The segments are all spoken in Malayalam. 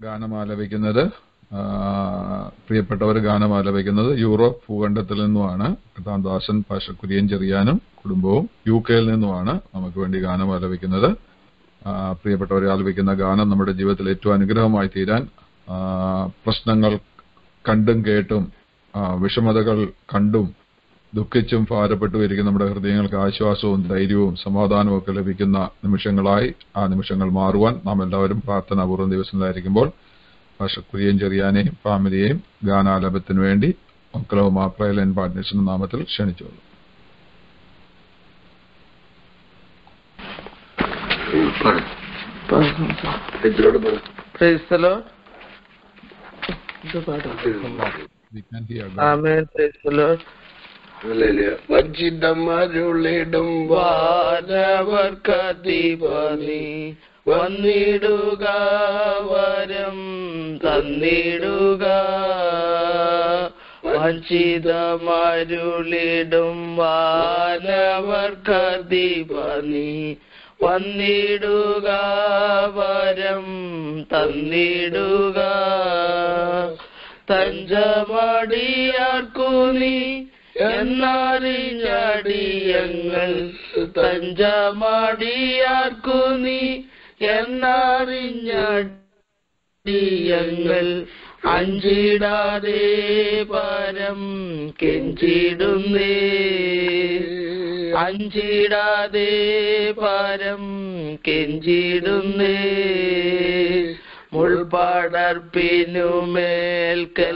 ഗാനം ആലപിക്കുന്നത് ആ, പ്രിയപ്പെട്ടവർ ഗാനം ആലപിക്കുന്നത് യൂറോപ്പ് ഭൂഖണ്ഡത്തിൽ നിന്നുമാണ് കഥാദാസൻ പാഷ കുര്യൻ ചെറിയാനും കുടുംബവും യു കെയിൽ നിന്നുമാണ് നമുക്ക് വേണ്ടി ഗാനം ആലപിക്കുന്നത് ആ, പ്രിയപ്പെട്ടവരെ ആലപിക്കുന്ന ഗാനം നമ്മുടെ ജീവിതത്തിൽ ഏറ്റവും അനുഗ്രഹമായി തീരാൻ ആ, പ്രശ്നങ്ങൾ കണ്ടും കേട്ടും ആ, വിഷമതകൾ കണ്ടും ദുഃഖിച്ചും ഭാരപ്പെട്ടും ഇരിക്കുന്ന നമ്മുടെ ഹൃദയങ്ങൾക്ക് ആശ്വാസവും ധൈര്യവും സമാധാനവും ഒക്കെ ലഭിക്കുന്ന നിമിഷങ്ങളായി ആ നിമിഷങ്ങൾ മാറുവാൻ നാം എല്ലാവരും പ്രാർത്ഥനാപൂർവ്വം ദിവസങ്ങളായിരിക്കുമ്പോൾ ഭാഷ കുര്യൻ ചെറിയാനെയും ഫാമിലിയെയും ഗാനാലാപത്തിനു വേണ്ടി ഒക്ലഹോമ പ്രയലൻ പാർട്ട്നേഴ്സിന്റെ നാമത്തിൽ ക്ഷണിച്ചോളൂ പ്രൈസ് the Lord. ഇത് പാടാം. We can hear God. Amen. Praise the Lord. വഞ്ചിതമരുളിടും വാനവർക്കധിപതി വന്നിടുക വരം തന്നിടുക വഞ്ചിതമരുളിടും വാനവർക്കധിപതി വന്നിടുക വരം തന്നിടുക തഞ്ചമടിയാർക്കു നീ എന്നറിഞ്ഞടിയങ്ങൾ തഞ്ചമടിയാർക്കു നീ എന്നറിഞ്ഞടിയങ്ങൾ അഞ്ചിടാതെ പരം കെഞ്ചിടുന്നേ അഞ്ചിടാതെ പരം കെഞ്ചിടുന്നേ മുൾപടർപ്പിനുമേൽക്കൽ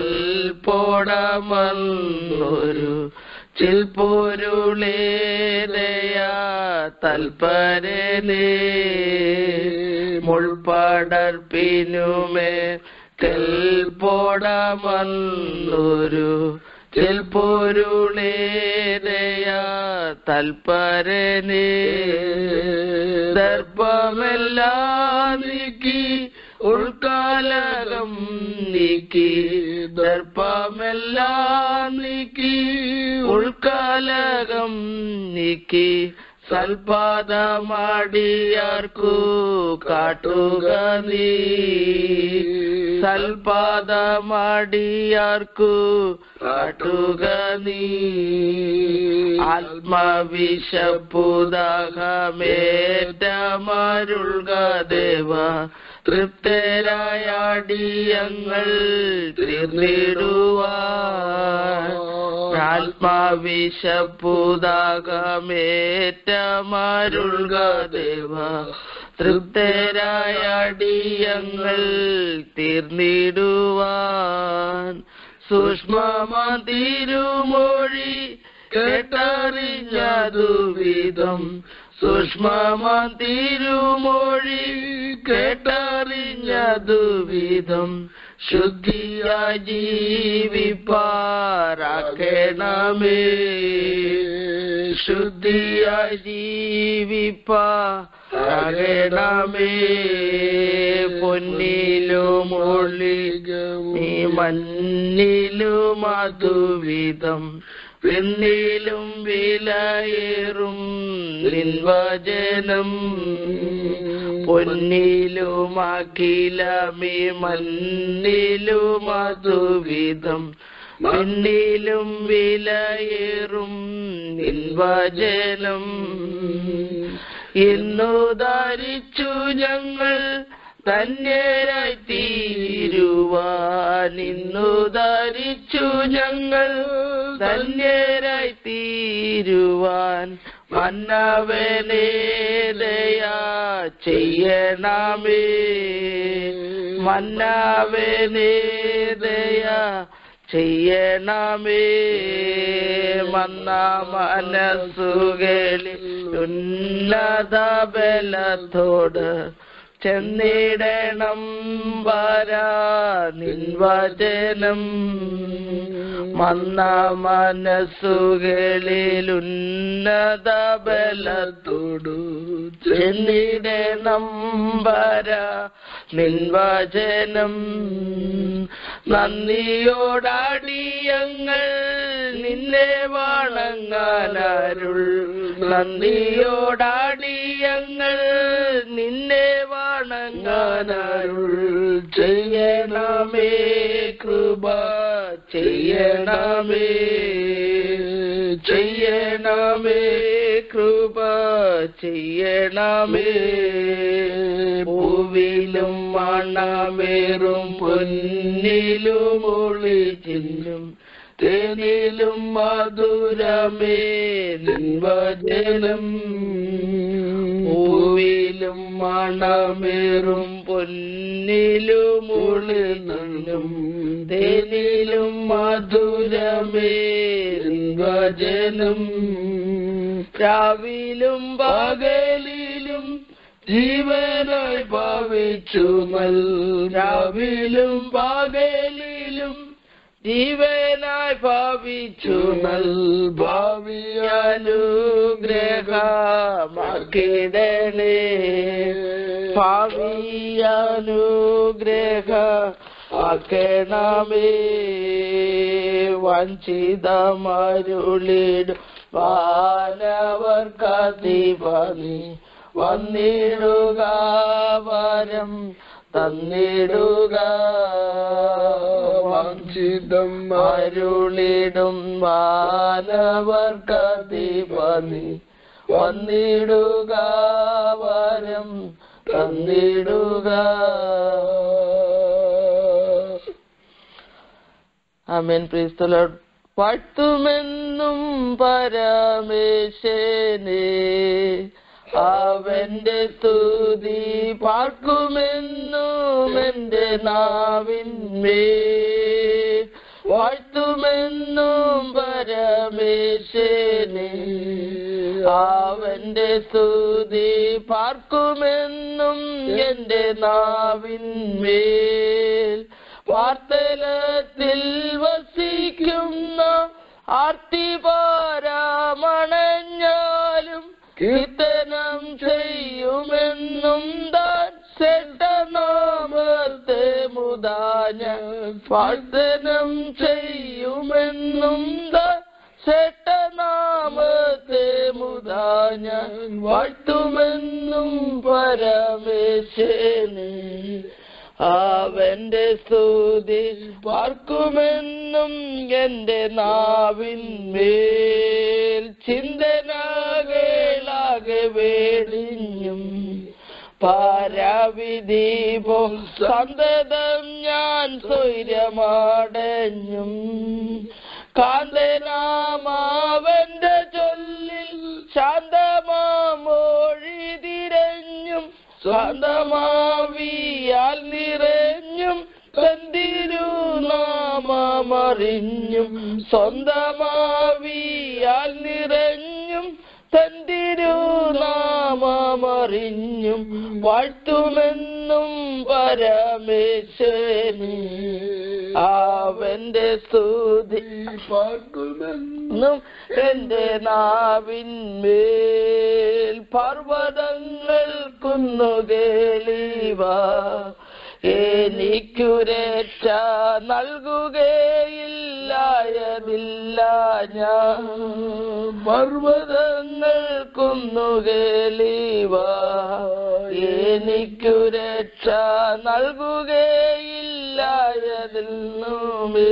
പോടമന്നൊരു ചിൽപ്പൊരുളേതയാ തൽപരനേ മുൾപടർപ്പിനുമേൽക്കൽ പോടമന്നൊരു ചിൽപ്പൊരുളേതയാ തൽപരനേ ദർഭമെല്ലാം നീക്കി ഉൾക്കാലകം നീക്കി ദർഭമെല്ലാം നീക്കി ഉൾക്കാലകം നീക്കി സൽപാദമാടിയാർക്കു കാട്ടുക നീ സൽപാദമാടിയാർക്കു കാട്ടുക നീ ആത്മവിശപ്പുദാഹമേറ്റമരുൾക ദേവ തൃപ്തരായാടിയങ്ങൾ തീർന്നിടുവാൻ ആത്മവിശപ്പുദാഹമേറ്റമരുൾക ദേവ തൃപ്തരായാടിയങ്ങൾ തീർന്നിടുവാൻ സൂക്ഷ്മമതിരുമൊഴി കേട്ടറിഞ്ഞതു വിധം സൂക്ഷ്മമതിരുമൊഴി കേട്ടറിഞ്ഞതു വിധം ശുദ്ധിയായി ജീവിപ്പാറാക്കണമേ ശുദ്ധിയായി ജീവിപ്പാറാകണമേ പൊന്നിലും ഒളികം ഈ മഞ്ഞിലും അതുവിധം പിന്നിലും വിലയേറും നിൻവചനം പൊന്നിലും അഖിലമി മണ്ണിലും അതുവിധം പിന്നിലും വിലയേറും നിൻവചനം ഇന്നു ധരിച്ചു ഞങ്ങൾ ധന്യരായി തീരുവാൻ ഇന്നു ധരിച്ചു ഞങ്ങൾ ധന്യരായി തീരുവാൻ മന്നവനേതയാ ചെയ്യണമേ മന്നവനേതയാ ചെയ്യണമേ മന്ന മനസ്സുകളിൽ ഉന്നത ബലത്തോട് ചെന്നിടണം വരാ നിൻവചനം മന്ന മനസ്സുകളിൽ ഉന്നത ബലത്തോടു ചെന്നിടണം വരാ നിൻവചനം നന്ദിയോടാടിയങ്ങൾ നിന്നെ വണങ്ങാനരുൾ നന്ദിയോടാടിയങ്ങൾ നിന്നെ വണങ്ങാനരുൾ ചെയ്യ ചെയ്യണമേ കൃപ ചെയ്യണമേ ചെയ്യണമേ കൃപ ചെയ്യണമേ പൂവിലും മണമേറും പൊന്നിലും ഒളിച്ചിന്നും തേനിലും മധുരമേ നിൻവചനം പൂവിലും മണമേറും പൊന്നിലും ഒളിനും തേനിലും മധുരമേ നിൻവചനം രാവിലും പകലിലും ജീവനായി ഭാവിച്ചു നൽ രാവിലും പകലിലും ജീവനായി ഭാവിച്ചു നൽ ഭാവിയാനുഗ്രഹമാക്കിടണേ ഭാവിയാനുഗ്രഹ ആക്കണമേ വഞ്ചിതമരുളിടും വാനവർക്കതിപനി വന്നിടുക വരം തന്നിടുക വഞ്ചിതം അരുളിടും വാനവർക്കതിപനി വന്നിടുക വരം തന്നിടുക ആമേൻ പ്രീസ് ദ ലോർഡ് വാഴ്ത്തുമെന്നും പരമേശനെ അവന്റെ സ്തുതി പാർക്കുമെന്നും എന്റെ നാവിന്മേ വാഴ്ത്തുമെന്നും പരമേശനെ അവന്റെ സ്തുതി പാർക്കുമെന്നും എന്റെ നാവിന്മേൽ വാർത്തലത്തിൽ വസിക്കുന്ന ആർത്തിപാരാമണഞ്ഞാലും കീർത്തനം ചെയ്യുമെന്നും താൻ സെട്ടനാമത്തെ മുതാന പ്രാർത്ഥനം ചെയ്യുമെന്നും താൻ സെട്ടനാമത്തെ മുതാന വാഴ്ത്തുമെന്നും പരമേശനെ അവന്റെ സ്തുതി പാർക്കുമെന്നും എന്റെ നാവിന്മേൽ ചിന്തനാകേളാകെ വേടിഞ്ഞും പാരാവിധീപോ സന്തതം ഞാൻ സ്വൈര്യമാടഞ്ഞും കാന്തനാമാവന്റെ ചൊല്ലിൽ ശാന്തമാമൊഴി തിരഞ്ഞും സ്വന്തമാവിയാൽ നിറഞ്ഞും തന്തിരുനാമറിഞ്ഞും സ്വന്തമാവിയാൽ നിറഞ്ഞും തന്തിരുനാമറിഞ്ഞും വാഴ്ത്തുമെന്നും പരമേശ്വരനെ അവന്റെ സ്തുതി പാർക്കുമെന്നും എന്റെ നാവിന്മേൽ പർവ്വതങ്ങൾ കുന്നുകേളിവ എനിക്കു രക്ഷ നൽകുകയില്ലായതില്ല ഞാൻ പർവ്വതങ്ങൾ കുന്നുകേളിവ എനിക്കു രക്ഷ നൽകുകയില്ലായതിന്നുമേ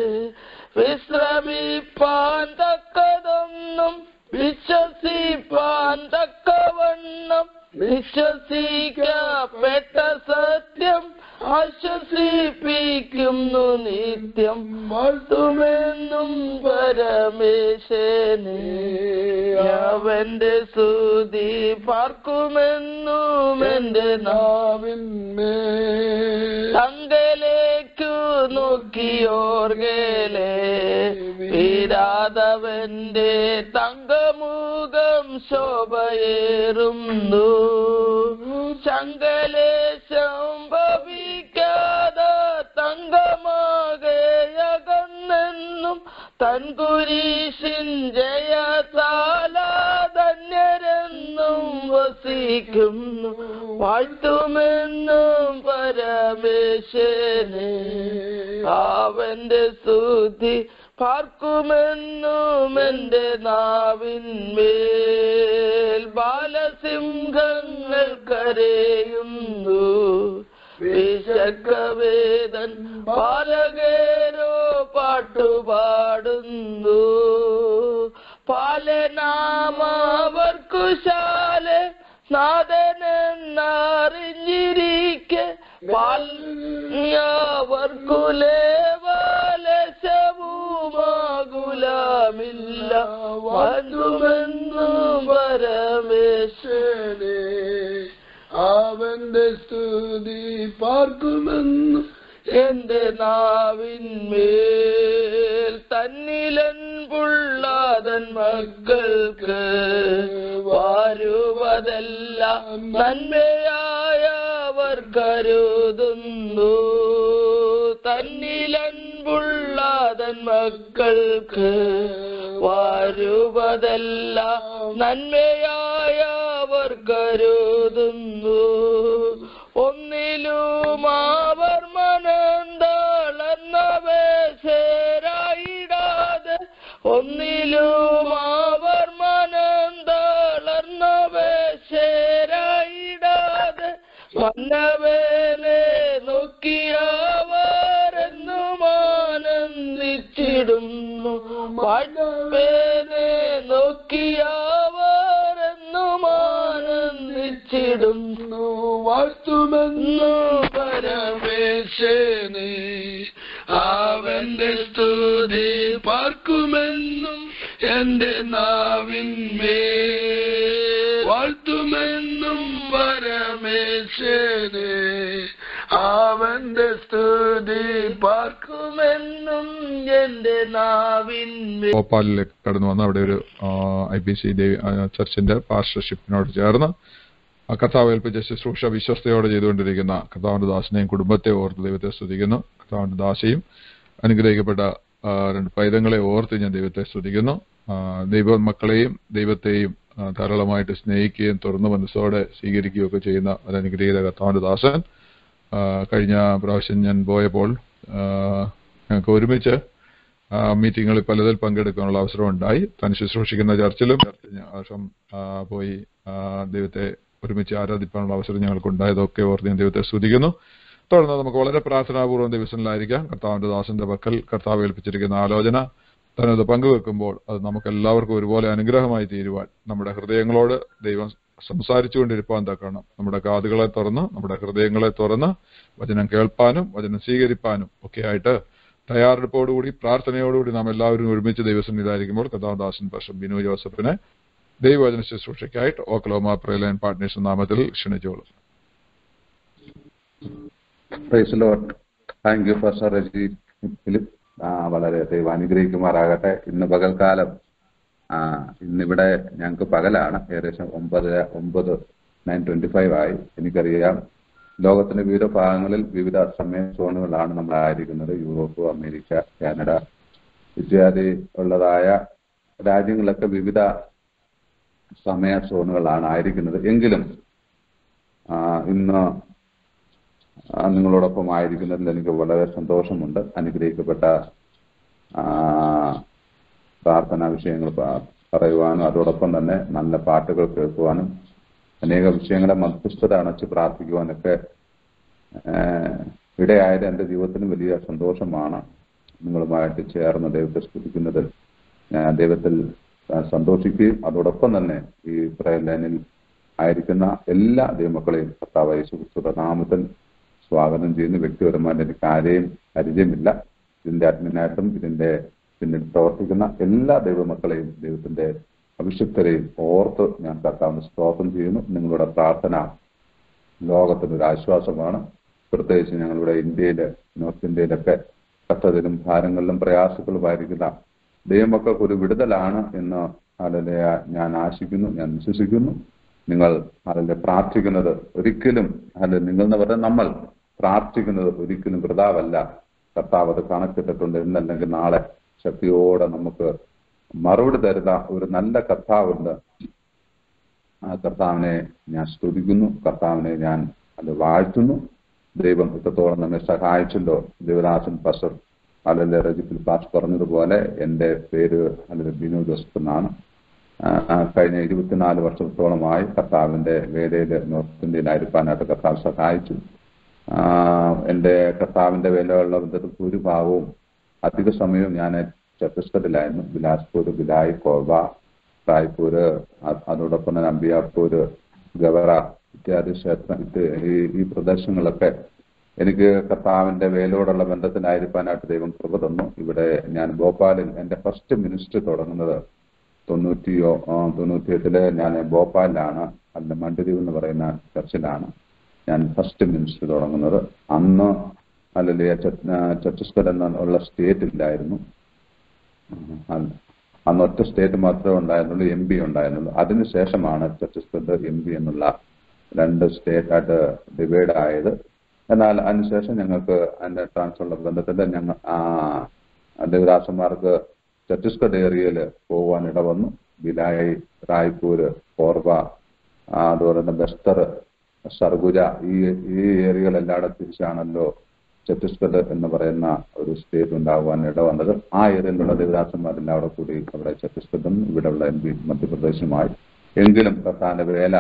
വിശ്രമിപ്പാൻ തക്കതൊന്നും വിശ്വസിപ്പാൻ തക്കവണ്ണം വിശ്വസിക്കപ്പെട്ട സത്യം ആശ്വസിപ്പിക്കുന്നു നിത്യം വാഴ്ത്തുമെന്നും പരമേശനെ അവന്റെ സ്തുതി പാർക്കുമെന്നും എന്റെ നാവിന്മേ തങ്കലേക്കു നോക്കിയോർഗേലേ വീരാതവന്റെ തങ്കമുഖം ശോഭയേറുന്നു ചങ്കലേശം ഭവിക്കാതെ തങ്കമാകയകന്നെന്നും തൻകുരീശിൻ ജയസാല ധന്യരെന്നും വസിക്കുന്നു വാഴ്ത്തുമെന്നും പരമേശനെ അവന്റെ സ്തുതി പാർക്കുമെന്നും എന്റെ നാവിന്മേൽ ബാലസിംഹങ്ങൾ കരയുന്നു വിശക്കവേദൻ പാലകേരോ പാട്ടുപാടുന്നു പാലനാമവർക്കു ശാലെ നാഥനെന്നറിഞ്ഞിരിക്കെ പാൽയവർക്കുലേവാലശവുമാകുലമില്ല വന്നുമെന്നും പരമേശ്വരേ അവന്റെ സ്തുതി പാർക്കുമെന്ന് എന്റെ നാവിന്മേൽ തന്നിലൻ പുള്ളാതൻ മക്കൾക്ക് വാരുവതെല്ലാം നന്മയായവർ കരുതുന്നു തന്നിലൻ പുള്ളാതൻ മക്കൾക്ക് വാരുവതെല്ലാം നന്മയായവർ കരുതുന്നു ഒന്നിലും അവർ മനന്തളർന്നവേശരായിടാതെ ഒന്നിലും അവർ മനന്തളർന്നവേശരായിടാതെ മന്നവേലെ നോക്കിയവരെന്നും ആനന്ദിച്ചിടുന്നു മണ്ണവേലെ നോക്കിയവരെന്നും ആനന്ദിച്ചിടുന്നു വാഴ്ത്തുമെന്ന് പരമേശനെ അവന്റെ സ്തുതി പാർക്കുമെന്നും എന്റെ നാവിന്മേ വാഴ്ത്തുമെന്നും പരമേശ്വരനെ അവന്റെ സ്തുതി പാർക്കുമെന്നും എന്റെ നാവിന്മേൽ ഭോപ്പാലിലേക്ക് കടന്നു വന്ന് അവിടെ ഒരു ഐ പി സി ചർച്ചിന്റെ പാർഷർഷിപ്പിനോട് ചേർന്ന് ആ കർത്താവ് ഏൽപ്പിച്ച ശുശ്രൂഷ വിശ്വസ്തയോടെ ചെയ്തുകൊണ്ടിരിക്കുന്ന കർത്താവിന്റെ ദാസനെയും കുടുംബത്തെ ഓർത്ത് ദൈവത്തെ സ്തുതിക്കുന്നു കർത്താവിന്റെ ദാസയും അനുഗ്രഹിക്കപ്പെട്ട ആ, രണ്ട് പൈതങ്ങളെ ഓർത്ത് ഞാൻ ദൈവത്തെ സ്തുതിക്കുന്നു ആ, ദൈവ മക്കളെയും ദൈവത്തെയും ആ, ധാരാളമായിട്ട് സ്നേഹിക്കുകയും തുറന്നു മനസ്സോടെ സ്വീകരിക്കുകയും ഒക്കെ ചെയ്യുന്ന ഒരു അനുഗ്രഹീത കർത്താവിന്റെ ദാസൻ ആ, കഴിഞ്ഞ പ്രാവശ്യം ഞാൻ പോയപ്പോൾ ആ, ഞങ്ങൾക്ക് ഒരുമിച്ച് ആ, മീറ്റിങ്ങുകളിൽ പലതിൽ പങ്കെടുക്കാനുള്ള അവസരം ഉണ്ടായി താൻ ശുശ്രൂഷിക്കുന്ന ചർച്ചിലും ചർച്ചിൽ ആവശ്യം പോയി ആ, ദൈവത്തെ ഒരുമിച്ച് ആരാധിക്കാനുള്ള അവസരം ഞങ്ങൾക്ക് ഉണ്ടായതൊക്കെ ഓർത്ത് ഞാൻ ദൈവത്തെ സ്തുതിക്കുന്നു തുടർന്ന് നമുക്ക് വളരെ പ്രാർത്ഥനാപൂർവ്വം ദിവസങ്ങളിലായിരിക്കാം കർത്താവിന്റെ ദാസന്റെ പക്കൽ കർത്താവ് ഏൽപ്പിച്ചിരിക്കുന്ന ആലോചന തന്നത് പങ്കുവെക്കുമ്പോൾ അത് നമുക്ക് എല്ലാവർക്കും ഒരുപോലെ അനുഗ്രഹമായി തീരുവാൻ നമ്മുടെ ഹൃദയങ്ങളോട് ദൈവം സംസാരിച്ചുകൊണ്ടിരിപ്പാൻ തക്കണം നമ്മുടെ കാതുകളെ തുറന്ന് നമ്മുടെ ഹൃദയങ്ങളെ തുറന്ന് വചനം കേൾപ്പാനും വചനം സ്വീകരിപ്പാനും ഒക്കെ ആയിട്ട് തയ്യാറെടുപ്പോടുകൂടി പ്രാർത്ഥനയോടുകൂടി നാം എല്ലാവരും ഒരുമിച്ച് ദൈവസന്നിധായിരിക്കുമ്പോൾ കഥാദാസൻ പക്ഷം ബിനു ജോസഫിനെ ദൈവവചന ശുശ്രൂഷയ്ക്കായിട്ട് ഓക്ലോമ പ്രേലയൻ പാർട്ട്നേഴ്സ് നാമത്തിൽ ക്ഷണിച്ചോളൂ praise Lord thank you first Reji Philip ആ, വളരെ ദൈവം അനുഗ്രഹിക്കുമാറാകട്ടെ ഇന്ന് പകൽക്കാലം ആ, ഇന്നിവിടെ ഞങ്ങൾക്ക് പകലാണ് ഏകദേശം ഒമ്പത് ഒമ്പത് നയൻ ട്വന്റി ഫൈവ് ആയി എനിക്കറിയാം ലോകത്തിന്റെ വിവിധ ഭാഗങ്ങളിൽ വിവിധ സമയ സോണുകളാണ് നമ്മളായിരിക്കുന്നത് യൂറോപ്പ് അമേരിക്ക കാനഡ ഇത്യാദി ഉള്ളതായ രാജ്യങ്ങളിലൊക്കെ വിവിധ സമയ സോണുകളാണ് ആയിരിക്കുന്നത് എങ്കിലും ആ, ഇന്ന് ആ, നിങ്ങളോടൊപ്പം ആയിരിക്കുന്നതിൽ എനിക്ക് വളരെ സന്തോഷമുണ്ട് അനുഗ്രഹിക്കപ്പെട്ട ആ, പ്രാർത്ഥനാ വിഷയങ്ങൾ പ- പറയുവാനും അതോടൊപ്പം തന്നെ നല്ല പാട്ടുകൾ കേൾക്കുവാനും അനേക വിഷയങ്ങളെ മധ്യസ്ഥത അണച്ച് പ്രാർത്ഥിക്കുവാനൊക്കെ ആ, ഇടയായത് എൻ്റെ ജീവിതത്തിന് വലിയ സന്തോഷമാണ് നിങ്ങളുമായിട്ട് ചേർന്ന് ദൈവത്തെ സ്തുതിക്കുന്നതിൽ ഞാൻ ദൈവത്തിൽ ആ, സന്തോഷിക്കുകയും അതോടൊപ്പം തന്നെ ഈ പ്രയർ ലൈനിൽ ആയിരിക്കുന്ന എല്ലാ ദൈവമക്കളെയും കർത്താവ് യേശുക്രിസ്തുവിന്റെ നാമത്തിൽ സ്വാഗതം ചെയ്യുന്ന വ്യക്തിപരമായിട്ട് എനിക്ക് ആരെയും പരിചയമില്ല ഇതിന്റെ അഡ്മിനായിട്ടും ഇതിന്റെ പിന്നിൽ പ്രവർത്തിക്കുന്ന എല്ലാ ദൈവമക്കളെയും ദൈവത്തിന്റെ അഭിഷിക്തരെയും ഓർത്ത് ഞാൻ കർത്താവിന് സ്തോത്രം ചെയ്യുന്നു നിങ്ങളുടെ പ്രാർത്ഥന ലോകത്തിന് ഒരു ആശ്വാസമാണ് പ്രത്യേകിച്ച് ഞങ്ങളുടെ ഇന്ത്യയില് നോർത്ത് ഇന്ത്യയിലൊക്കെ കഷ്ടതയിലും ഭാരങ്ങളിലും പ്രയാസങ്ങളുമായിരിക്കുന്ന ദൈവമക്കൾക്ക് ഒരു വിടുതലാണ് എന്ന് അതിലെ ഞാൻ ആശിക്കുന്നു ഞാൻ വിശ്വസിക്കുന്നു നിങ്ങൾ അതിലെ പ്രാർത്ഥിക്കുന്നത് ഒരിക്കലും അല്ല നിങ്ങൾ എന്ന് പറഞ്ഞാൽ നമ്മൾ പ്രാർത്ഥിക്കുന്നത് ഒരിക്കലും വൃതാവല്ല കർത്താവ് അത് കണക്കിട്ടിട്ടുണ്ട് ഇന്നല്ലെങ്കിൽ നാളെ ശക്തിയോടെ നമുക്ക് മറുപടി തരുന്ന ഒരു നല്ല കർത്താവുണ്ട് ആ കർത്താവിനെ ഞാൻ സ്തുതിക്കുന്നു കർത്താവിനെ ഞാൻ അത് വാഴ്ത്തുന്നു ദൈവം ഇത്രത്തോളം നമ്മെ സഹായിച്ചല്ലോ ദേവദാസൻ പസർ അല്ലെങ്കിൽ രജിത്തിൽ പാസ് പറഞ്ഞതുപോലെ എൻ്റെ പേര് അല്ലെങ്കിൽ ബിനു ജോസഫ് എന്നാണ് ആ, ആ, കഴിഞ്ഞ ഇരുപത്തിനാല് വർഷത്തോളമായി കർത്താവിന്റെ വേദയിൽ നോർത്ത് ഇന്ത്യയിലായിരിക്കാനായിട്ട് കർത്താവ് സഹായിച്ചു ആ, എൻ്റെ കർത്താവിന്റെ വേലയുള്ള ബന്ധത്തിൽ ഭൂരിഭാഗവും അധിക സമയവും ഞാൻ ഛത്തീസ്ഗഡിലായിരുന്നു ബിലാസ്പൂർ ബിലായ് കോബ റായ്പൂര് അ- അതോടൊപ്പം തന്നെ അംബിയാപൂര് ഗവറ ഇത്യാദി ക്ഷേത്ര ഇത് ഈ ഈ പ്രദേശങ്ങളിലൊക്കെ എനിക്ക് കർത്താവിന്റെ വേലോടുള്ള ബന്ധത്തിലായിരിക്കാനായിട്ട് ദൈവം കൃപ തന്നു ഇവിടെ ഞാൻ ഭോപ്പാലിൽ എൻ്റെ ഫസ്റ്റ് മിനിസ്റ്ററി തുടങ്ങുന്നത് തൊണ്ണൂറ്റിയോ ആ, തൊണ്ണൂറ്റിയെട്ടില് ഞാൻ ഭോപ്പാലിലാണ് അല്ല മണ്ഡദ്വീപ് എന്ന് പറയുന്ന ചർച്ചിലാണ് ഞാൻ ഫസ്റ്റ് മിനിസ്റ്ററി തുടങ്ങുന്നത് അന്ന് അല്ലെങ്കിൽ ഛത്തീസ്ഗഡ് എന്നുള്ള സ്റ്റേറ്റ് ഇല്ലായിരുന്നു അന്ന് അന്ന് ഒറ്റ സ്റ്റേറ്റ് മാത്രമേ ഉണ്ടായിരുന്നുള്ളൂ എം പി ഉണ്ടായിരുന്നുള്ളൂ അതിനുശേഷമാണ് ഛത്തീസ്ഗഡ് എം പി എന്നുള്ള രണ്ട് സ്റ്റേറ്റ് ആയിട്ട് ഡിവൈഡ് ആയത് എന്നാൽ അതിനുശേഷം ഞങ്ങൾക്ക് അതിന്റെ ട്രാൻസ്ഫറുള്ള ബന്ധത്തിൽ ഞങ്ങൾ ദേവദാസന്മാർക്ക് ഛത്തീസ്ഗഡ് ഏരിയയിൽ പോകാൻ ഇടവന്നു ബിലായി റായ്പൂര് കോർബ ആ, അതുപോലെ തന്നെ ബസ്തർ സർഗുജ ഈ ഈ ഏരിയകളെല്ലാടെ തിരിച്ചാണല്ലോ ഛത്തീസ്ഗഡ് എന്ന് പറയുന്ന ഒരു സ്റ്റേറ്റ് ഉണ്ടാകുവാൻ ഇടവന്നത് ആ ഏരിയയിലുള്ള ദേവദാസന്മാരെല്ലാം അവിടെ കൂടി അവിടെ ഛത്തീസ്ഗഡും ഇവിടെയുള്ള എം പി മധ്യപ്രദേശുമായി എങ്കിലും കർത്താന്റെ വേല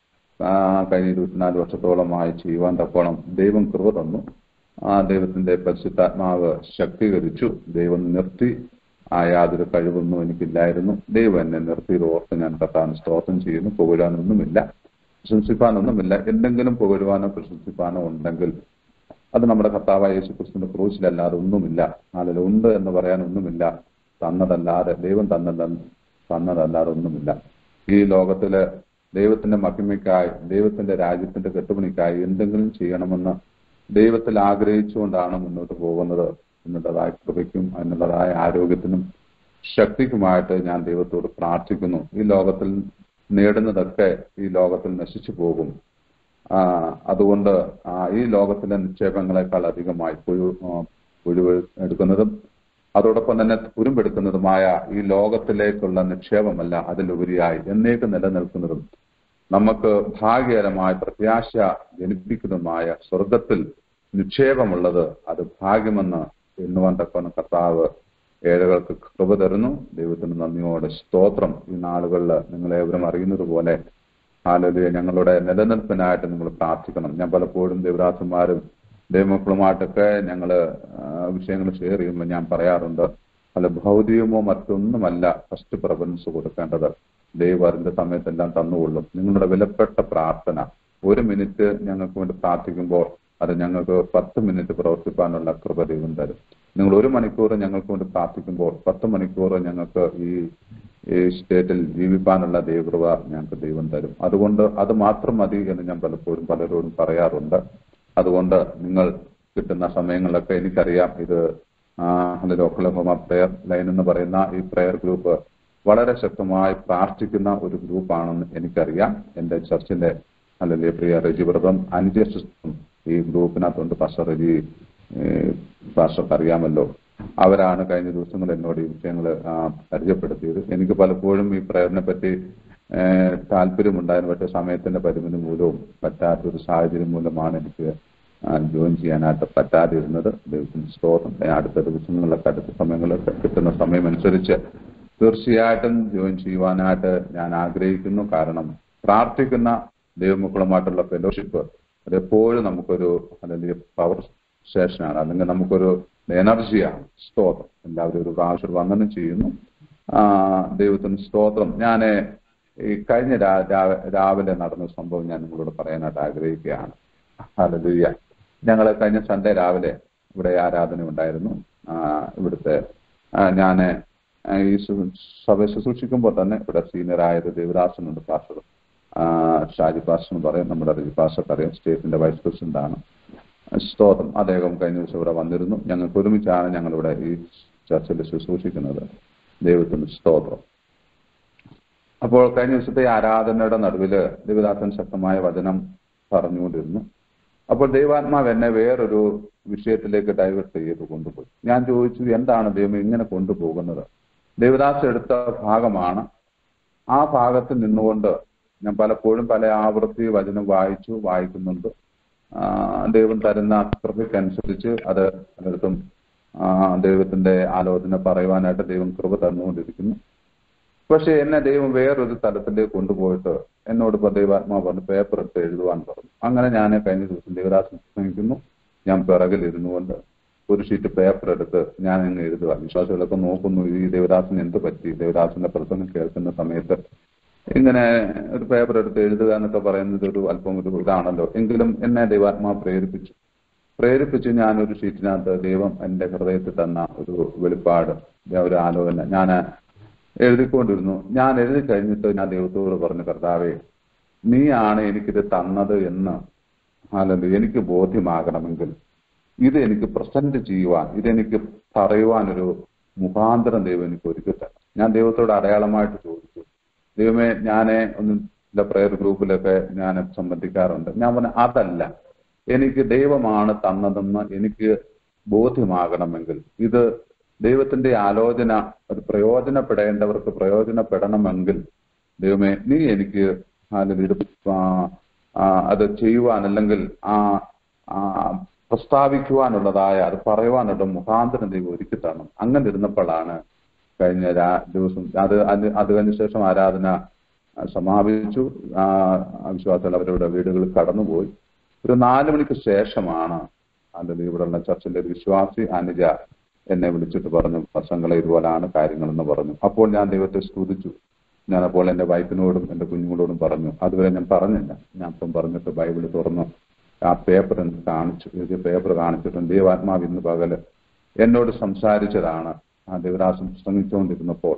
ആ, കഴിഞ്ഞ ഇരുപത്തിനാല് വർഷത്തോളമായി ചെയ്യുവാൻ തക്കോണം ദൈവം കൃപ തന്നു ആ ദൈവത്തിന്റെ പരിശുദ്ധാത്മാവ് ശക്തീകരിച്ചു ദൈവം നിർത്തി ആ യാതൊരു കഴിവൊന്നും എനിക്കില്ലായിരുന്നു ദൈവം എന്നെ നിർത്തിയത് ഓർത്ത് ഞാൻ കർത്താവിന് സ്തോത്രം ചെയ്യുന്നു പുകഴാനൊന്നുമില്ല പ്രശംസിപ്പാനൊന്നുമില്ല എന്തെങ്കിലും പുകഴുവാനോ പ്രശംസിപ്പാനോ ഉണ്ടെങ്കിൽ അത് നമ്മുടെ കർത്താവായ യേശു ക്രിസ്തുവിന്റെ ക്രൂശിലല്ലാതെ ഒന്നുമില്ല അതിൽ ഉണ്ട് എന്ന് പറയാൻ ഒന്നുമില്ല തന്നതല്ലാതെ ദൈവം തന്നത തന്നതല്ലാതെ ഒന്നുമില്ല ഈ ലോകത്തില് ദൈവത്തിന്റെ മഹിമയ്ക്കായി ദൈവത്തിന്റെ രാജ്യത്തിന്റെ കെട്ടുപണിക്കായി എന്തെങ്കിലും ചെയ്യണമെന്ന് ദൈവത്തിൽ ആഗ്രഹിച്ചുകൊണ്ടാണ് മുന്നോട്ട് പോകുന്നത് എന്നുള്ളതായ കൃപയ്ക്കും അതിനുള്ളതായ ആരോഗ്യത്തിനും ശക്തിക്കുമായിട്ട് ഞാൻ ദൈവത്തോട് പ്രാർത്ഥിക്കുന്നു ഈ ലോകത്തിൽ നേടുന്നതൊക്കെ ഈ ലോകത്തിൽ നശിച്ചു പോകും ആ, അതുകൊണ്ട് ആ, ഈ ലോകത്തിലെ നിക്ഷേപങ്ങളെക്കാൾ അധികമായി പുഴു ആ, പുഴു എടുക്കുന്നതും അതോടൊപ്പം തന്നെ തുരുമ്പെടുക്കുന്നതുമായ ഈ ലോകത്തിലേക്കുള്ള നിക്ഷേപമല്ല അതിലുപരിയായി എന്നേക്ക് നിലനിൽക്കുന്നതും നമുക്ക് ഭാഗ്യകരമായ പ്രത്യാശ ജനിപ്പിക്കുന്നതുമായ സ്വർഗത്തിൽ നിക്ഷേപമുള്ളത് അത് ഭാഗ്യമെന്ന് എണ്ണുവാൻ തക്കവണ്ണം കർത്താവ് ഏഴകൾക്ക് കൃപ തരുന്നു ദൈവത്തിന് നന്ദിയോടെ സ്തോത്രം ഈ നാളുകളിൽ നിങ്ങളേവരും അറിയുന്നത് പോലെ ഹാലലുയ ഞങ്ങളുടെ നിലനിൽപ്പിനായിട്ട് നിങ്ങൾ പ്രാർത്ഥിക്കണം ഞാൻ പലപ്പോഴും ദേവദാസന്മാരും ദൈവമക്കളുമായിട്ടൊക്കെ ഞങ്ങൾ വിഷയങ്ങൾ ഷെയർ ചെയ്യുമ്പോൾ ഞാൻ പറയാറുണ്ട് അല്ല ഭൗതികമോ മറ്റൊന്നുമല്ല ഫസ്റ്റ് പ്രഫറൻസ് കൊടുക്കേണ്ടത് ദൈവം അതിന്റെ സമയത്തെല്ലാം തന്നുകൊള്ളും നിങ്ങളുടെ വിലപ്പെട്ട പ്രാർത്ഥന ഒരു മിനിറ്റ് ഞങ്ങൾക്ക് വേണ്ടി പ്രാർത്ഥിക്കുമ്പോൾ അത് ഞങ്ങൾക്ക് പത്ത് മിനിറ്റ് പ്രവർത്തിക്കാനുള്ള കൃപ ദൈവം തരും നിങ്ങൾ ഒരു മണിക്കൂർ ഞങ്ങൾക്ക് വേണ്ടി പ്രാർത്ഥിക്കുമ്പോൾ പത്ത് മണിക്കൂർ ഞങ്ങൾക്ക് ഈ ഈ സ്റ്റേറ്റിൽ ജീവിക്കാനുള്ള ദൈവകൃപ ഞങ്ങൾക്ക് ദൈവം തരും അതുകൊണ്ട് അത് മാത്രം മതി എന്ന് ഞാൻ പലപ്പോഴും പലരോടും പറയാറുണ്ട് അതുകൊണ്ട് നിങ്ങൾ കിട്ടുന്ന സമയങ്ങളിലൊക്കെ എനിക്കറിയാം ഇത് അല്ലെങ്കിൽ ഒക്ലഹോമ പ്രെയർ ലൈൻ എന്ന് പറയുന്ന ഈ പ്രെയർ ഗ്രൂപ്പ് വളരെ ശക്തമായി പ്രാർത്ഥിക്കുന്ന ഒരു ഗ്രൂപ്പാണെന്ന് എനിക്കറിയാം എന്റെ ചർച്ചിന്റെ അല്ലെങ്കിൽ പ്രിയ റജി വ്രതം അനുജ സിസ്റ്റം ഈ ഗ്രൂപ്പിനകത്തുണ്ട് പാസ്റ്റർ റജി പാസ്റ്റർക്ക് അറിയാമല്ലോ അവരാണ് കഴിഞ്ഞ ദിവസങ്ങൾ എന്നോട് ഈ വിഷയങ്ങൾ പരിചയപ്പെടുത്തിയത് എനിക്ക് പലപ്പോഴും ഈ പ്രേരണെ പറ്റി ഏഹ്, താല്പര്യമുണ്ടായിരുന്നു പക്ഷേ സമയത്തിന്റെ പരിമിതി മൂലവും പറ്റാത്തൊരു സാഹചര്യം മൂലമാണ് എനിക്ക് ആ, ജോയിൻ ചെയ്യാനായിട്ട് പറ്റാതിരുന്നത് ദൈവത്തിന് സ്തോത്രം ഞാൻ അടുത്ത ദിവസങ്ങളിലൊക്കെ അടുത്ത സമയങ്ങളിലൊക്കെ കിട്ടുന്ന സമയമനുസരിച്ച് തീർച്ചയായിട്ടും ജോയിൻ ചെയ്യുവാനായിട്ട് ഞാൻ ആഗ്രഹിക്കുന്നു കാരണം പ്രാർത്ഥിക്കുന്ന ദൈവമക്കളുമായിട്ടുള്ള ഫെലോഷിപ്പ് അതെപ്പോഴും നമുക്കൊരു അല്ലെങ്കിൽ പവർ സ്റ്റേഷനാണ് അല്ലെങ്കിൽ നമുക്കൊരു എനർജിയാണ് സ്തോത്രം എല്ലാവരും ഒരു പ്രാവശ്യം വന്ദനം ചെയ്യുന്നു ആ, ദൈവത്തിന് സ്തോത്രം ഞാൻ ഈ കഴിഞ്ഞ രാ- രാ- രാവിലെ നടന്ന സംഭവം ഞാൻ നിങ്ങളോട് പറയാനായിട്ട് ആഗ്രഹിക്കുകയാണ് ഹല്ലേലൂയ ഞങ്ങൾ കഴിഞ്ഞ സൺഡേ രാവിലെ ഇവിടെ ആരാധന ഉണ്ടായിരുന്നു ആ, ഇവിടുത്തെ ഞാൻ ഈ ശു- സഭ ശുശ്രൂഷിക്കുമ്പോൾ തന്നെ ഇവിടെ സീനിയറായത് ദേവദാസനുണ്ട് പാസ്റ്റർ ആ, ഷാജി പാസ്റ്റർ എന്ന് പറയും നമ്മുടെ റജി പാസ്റ്റർക്ക് അറിയാം സ്റ്റേറ്റിന്റെ വൈസ് പ്രസിഡന്റ് ആണ് സ്തോത്രം അദ്ദേഹം കഴിഞ്ഞ ദിവസം ഇവിടെ വന്നിരുന്നു ഞങ്ങൾക്ക് ഒരുമിച്ചാണ് ഞങ്ങളിവിടെ ഈ ചർച്ചിൽ ശുശ്രൂഷിക്കുന്നത് ദൈവത്തിന് സ്തോത്രം അപ്പോൾ കഴിഞ്ഞ ദിവസത്തെ ഈ ആരാധനയുടെ നടുവില് ദേവദാസൻ ശക്തമായ വചനം പറഞ്ഞുകൊണ്ടിരുന്നു അപ്പോൾ ദൈവാത്മാവ് എന്നെ വേറൊരു വിഷയത്തിലേക്ക് ഡൈവേർട്ട് ചെയ്ത് കൊണ്ടുപോയി ഞാൻ ചോദിച്ചു എന്താണ് ദൈവം ഇങ്ങനെ കൊണ്ടുപോകുന്നത് ദേവദാസ് എടുത്ത ഭാഗമാണ് ആ ഭാഗത്ത് നിന്നുകൊണ്ട് ഞാൻ പലപ്പോഴും പല ആവൃത്തി വചനം വായിച്ചു വായിക്കുന്നുണ്ട് ആ, ദൈവം തരുന്ന കൃപയ്ക്കനുസരിച്ച് അത് പലയിടത്തും ആ, ദൈവത്തിന്റെ ആലോചന പറയുവാനായിട്ട് ദൈവം കൃപ തന്നുകൊണ്ടിരിക്കുന്നു പക്ഷെ എന്നെ ദൈവം വേറൊരു തലത്തിലേക്ക് കൊണ്ടുപോയിട്ട് എന്നോട് ഇപ്പൊ ദൈവാത്മാവ് പറഞ്ഞു പേപ്പർ എടുത്ത് എഴുതുവാൻ പറഞ്ഞു അങ്ങനെ ഞാൻ കഴിഞ്ഞ ദിവസം ദേവദാസൻ പ്രസംഗിക്കുന്നു ഞാൻ പിറകിലിരുന്നു കൊണ്ട് ഒരു ഷീറ്റ് പേപ്പർ എടുത്ത് ഞാൻ അങ്ങ് എഴുതുക വിശ്വാസികളൊക്കെ നോക്കുന്നു ഈ ദേവദാസന് എന്ത് പറ്റി ദേവദാസന്റെ പ്രസംഗം കേൾക്കുന്ന സമയത്ത് ഇങ്ങനെ ഒരു പേപ്പർ എടുത്ത് എഴുതുക എന്നൊക്കെ പറയുന്നത് ഒരു അല്പം ഒരു ഇതാണല്ലോ എങ്കിലും എന്നെ ദൈവാത്മാവ് പ്രേരിപ്പിച്ചു പ്രേരിപ്പിച്ച് ഞാൻ ഒരു ഷീറ്റിനകത്ത് ദൈവം എന്റെ ഹൃദയത്തിൽ തന്ന ഒരു വെളിപ്പാട് ഒരു ആലോചന ഞാൻ എഴുതിക്കൊണ്ടിരുന്നു ഞാൻ എഴുതി കഴിഞ്ഞിട്ട് ഞാൻ ദൈവത്തോട് പറഞ്ഞു കർത്താവേ നീയാണ് എനിക്കിത് തന്നത് എന്ന് അല്ലല്ലോ എനിക്ക് ബോധ്യമാകണമെങ്കിൽ ഇത് എനിക്ക് പ്രസന്റ് ചെയ്യുവാൻ ഇതെനിക്ക് പറയുവാനൊരു മുഖാന്തരം ദൈവം എനിക്ക് ഒരുക്കി തരണം ഞാൻ ദൈവത്തോട് അടയാളമായിട്ട് ചോദിച്ചു ദൈവമേ ഞാനെ ഒന്ന് ചില പ്രയർ ഗ്രൂപ്പിലൊക്കെ ഞാൻ സംബന്ധിക്കാറുണ്ട് ഞാൻ പറഞ്ഞു അതല്ല എനിക്ക് ദൈവമാണ് തന്നതെന്ന് എനിക്ക് ബോധ്യമാകണമെങ്കിൽ ഇത് ദൈവത്തിന്റെ ആലോചന അത് പ്രയോജനപ്പെടേണ്ടവർക്ക് പ്രയോജനപ്പെടണമെങ്കിൽ ദൈവമേ നീ എനിക്ക് അതിൽ ഇത് ആ, ആ, അത് ചെയ്യുവാൻ അല്ലെങ്കിൽ ആ ആ, പ്രസ്താവിക്കുവാനുള്ളതായ അത് പറയുവാനുള്ള മുഖാന്തരം ദൈവം ഒരുക്കി തരണം അങ്ങനെ ഇരുന്നപ്പോഴാണ് കഴിഞ്ഞ രാ- ദിവസം അത് അത് അത് കഴിഞ്ഞ ശേഷം ആരാധന ആ, സമാപിച്ചു ആ വിശ്വാസികൾ അവരുടെ വീടുകളിൽ കടന്നുപോയി ഒരു നാല് മണിക്ക് ശേഷമാണ് അതിൽ ഇവിടെയുള്ള ചർച്ചിലെ ഒരു വിശ്വാസി അനുജ എന്നെ വിളിച്ചിട്ട് പറഞ്ഞു പ്രസംഗങ്ങളെ ഇതുപോലാണ് കാര്യങ്ങളെന്ന് പറഞ്ഞു അപ്പോൾ ഞാൻ ദൈവത്തെ സ്തുതിച്ചു ഞാൻ അപ്പോൾ എന്റെ വൈഫിനോടും എന്റെ കുഞ്ഞുങ്ങളോടും പറഞ്ഞു അതുവരെ ഞാൻ പറഞ്ഞില്ല ഞാൻ അപ്പം പറഞ്ഞിട്ട് ബൈബിൾ തുറന്നു ആ പേപ്പർ എനിക്ക് കാണിച്ചു എഴുതിയ പേപ്പർ കാണിച്ചിട്ടും ദൈവാത്മാവ് ഇന്ന് പകല് എന്നോട് സംസാരിച്ചതാണ് ആ ദേവദാസൻ പ്രസംഗിച്ചുകൊണ്ടിരുന്നപ്പോൾ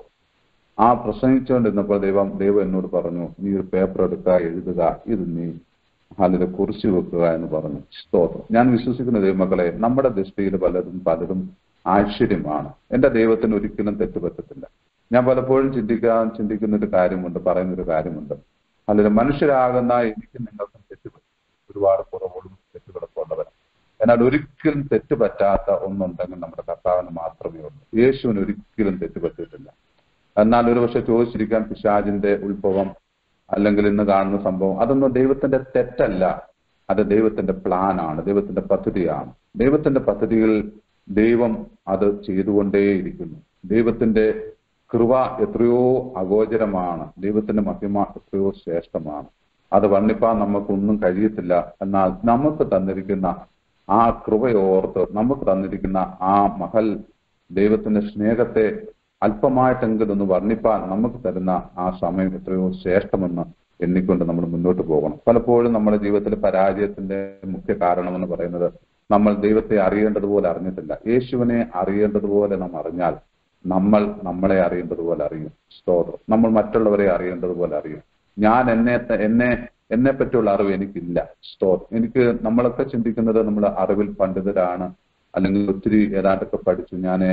ആ പ്രസംഗിച്ചുകൊണ്ടിരുന്നപ്പോൾ ദൈവം ദൈവം എന്നോട് പറഞ്ഞു നീ ഒരു പേപ്പർ എടുക്കുക എഴുതുക ഇത് നീ അതിൽ കുറിച്ചു വെക്കുക എന്ന് പറഞ്ഞു സ്തോത്രം ഞാൻ വിശ്വസിക്കുന്ന ദൈവമക്കളെ നമ്മുടെ ദൃഷ്ടിയിൽ പലതും പലതും ആശ്ചര്യമാണ് എന്റെ ദൈവത്തിന് ഒരിക്കലും തെറ്റുപറ്റത്തില്ല ഞാൻ പലപ്പോഴും ചിന്തിക്കാൻ ചിന്തിക്കുന്ന ഒരു കാര്യമുണ്ട് പറയുന്ന ഒരു കാര്യമുണ്ട് അല്ലെങ്കിൽ മനുഷ്യരാകുന്ന എനിക്ക് നിങ്ങൾക്കും തെറ്റുപറ്റും ഒരുപാട് കുറവുകളും തെറ്റുകളൊക്കെ ഉള്ളവരാണ് എന്നാൽ ഒരിക്കലും തെറ്റ് പറ്റാത്ത ഒന്നുണ്ടെങ്കിൽ നമ്മുടെ കർത്താവിന് മാത്രമേ ഉള്ളൂ യേശുവിന് ഒരിക്കലും തെറ്റ് പറ്റിയിട്ടില്ല എന്നാൽ ഒരു പക്ഷെ ചോദിച്ചിരിക്കാൻ പിശാജിന്റെ ഉത്ഭവം അല്ലെങ്കിൽ ഇന്ന് കാണുന്ന സംഭവം അതൊന്നും ദൈവത്തിന്റെ തെറ്റല്ല അത് ദൈവത്തിന്റെ പ്ലാനാണ് ദൈവത്തിന്റെ പദ്ധതിയാണ് ദൈവത്തിന്റെ പദ്ധതികൾ ദൈവം അത് ചെയ്തുകൊണ്ടേയിരിക്കുന്നു ദൈവത്തിന്റെ കൃപ എത്രയോ അഗോചരമാണ് ദൈവത്തിന്റെ മഹിമ എത്രയോ ശ്രേഷ്ഠമാണ് അത് വർണ്ണിപ്പാൻ നമുക്കൊന്നും കഴിയത്തില്ല എന്നാൽ നമുക്ക് തന്നിരിക്കുന്ന ആ കൃപയോർത്ത് നമുക്ക് തന്നിരിക്കുന്ന ആ മഹൽ ദൈവത്തിന്റെ സ്നേഹത്തെ അല്പമായിട്ടെങ്കിലും ഒന്ന് വർണ്ണിപ്പാൻ നമുക്ക് തരുന്ന ആ സമയം എത്രയോ ശ്രേഷ്ഠമെന്ന് എണ്ണിക്കൊണ്ട് നമ്മൾ മുന്നോട്ട് പോകണം പലപ്പോഴും നമ്മുടെ ജീവിതത്തിലെ പരാജയത്തിന്റെ മുഖ്യ കാരണമെന്ന് പറയുന്നത് നമ്മൾ ദൈവത്തെ അറിയേണ്ടതുപോലെ അറിഞ്ഞിട്ടില്ല യേശുവിനെ അറിയേണ്ടതുപോലെ നാം അറിഞ്ഞാൽ നമ്മൾ നമ്മളെ അറിയേണ്ടതുപോലെ അറിയും സ്തോത്രം നമ്മൾ മറ്റുള്ളവരെ അറിയേണ്ടതുപോലെ അറിയും ഞാൻ എന്നെ എന്നെ എന്നെ പറ്റിയുള്ള അറിവ് എനിക്കില്ല സ്തോത്രം എനിക്ക് നമ്മളൊക്കെ ചിന്തിക്കുന്നത് നമ്മൾ അറിവിൽ പണ്ഡിതരാണ് അല്ലെങ്കിൽ ഒത്തിരി ഏതാണ്ടൊക്കെ പഠിച്ചു ഞാൻ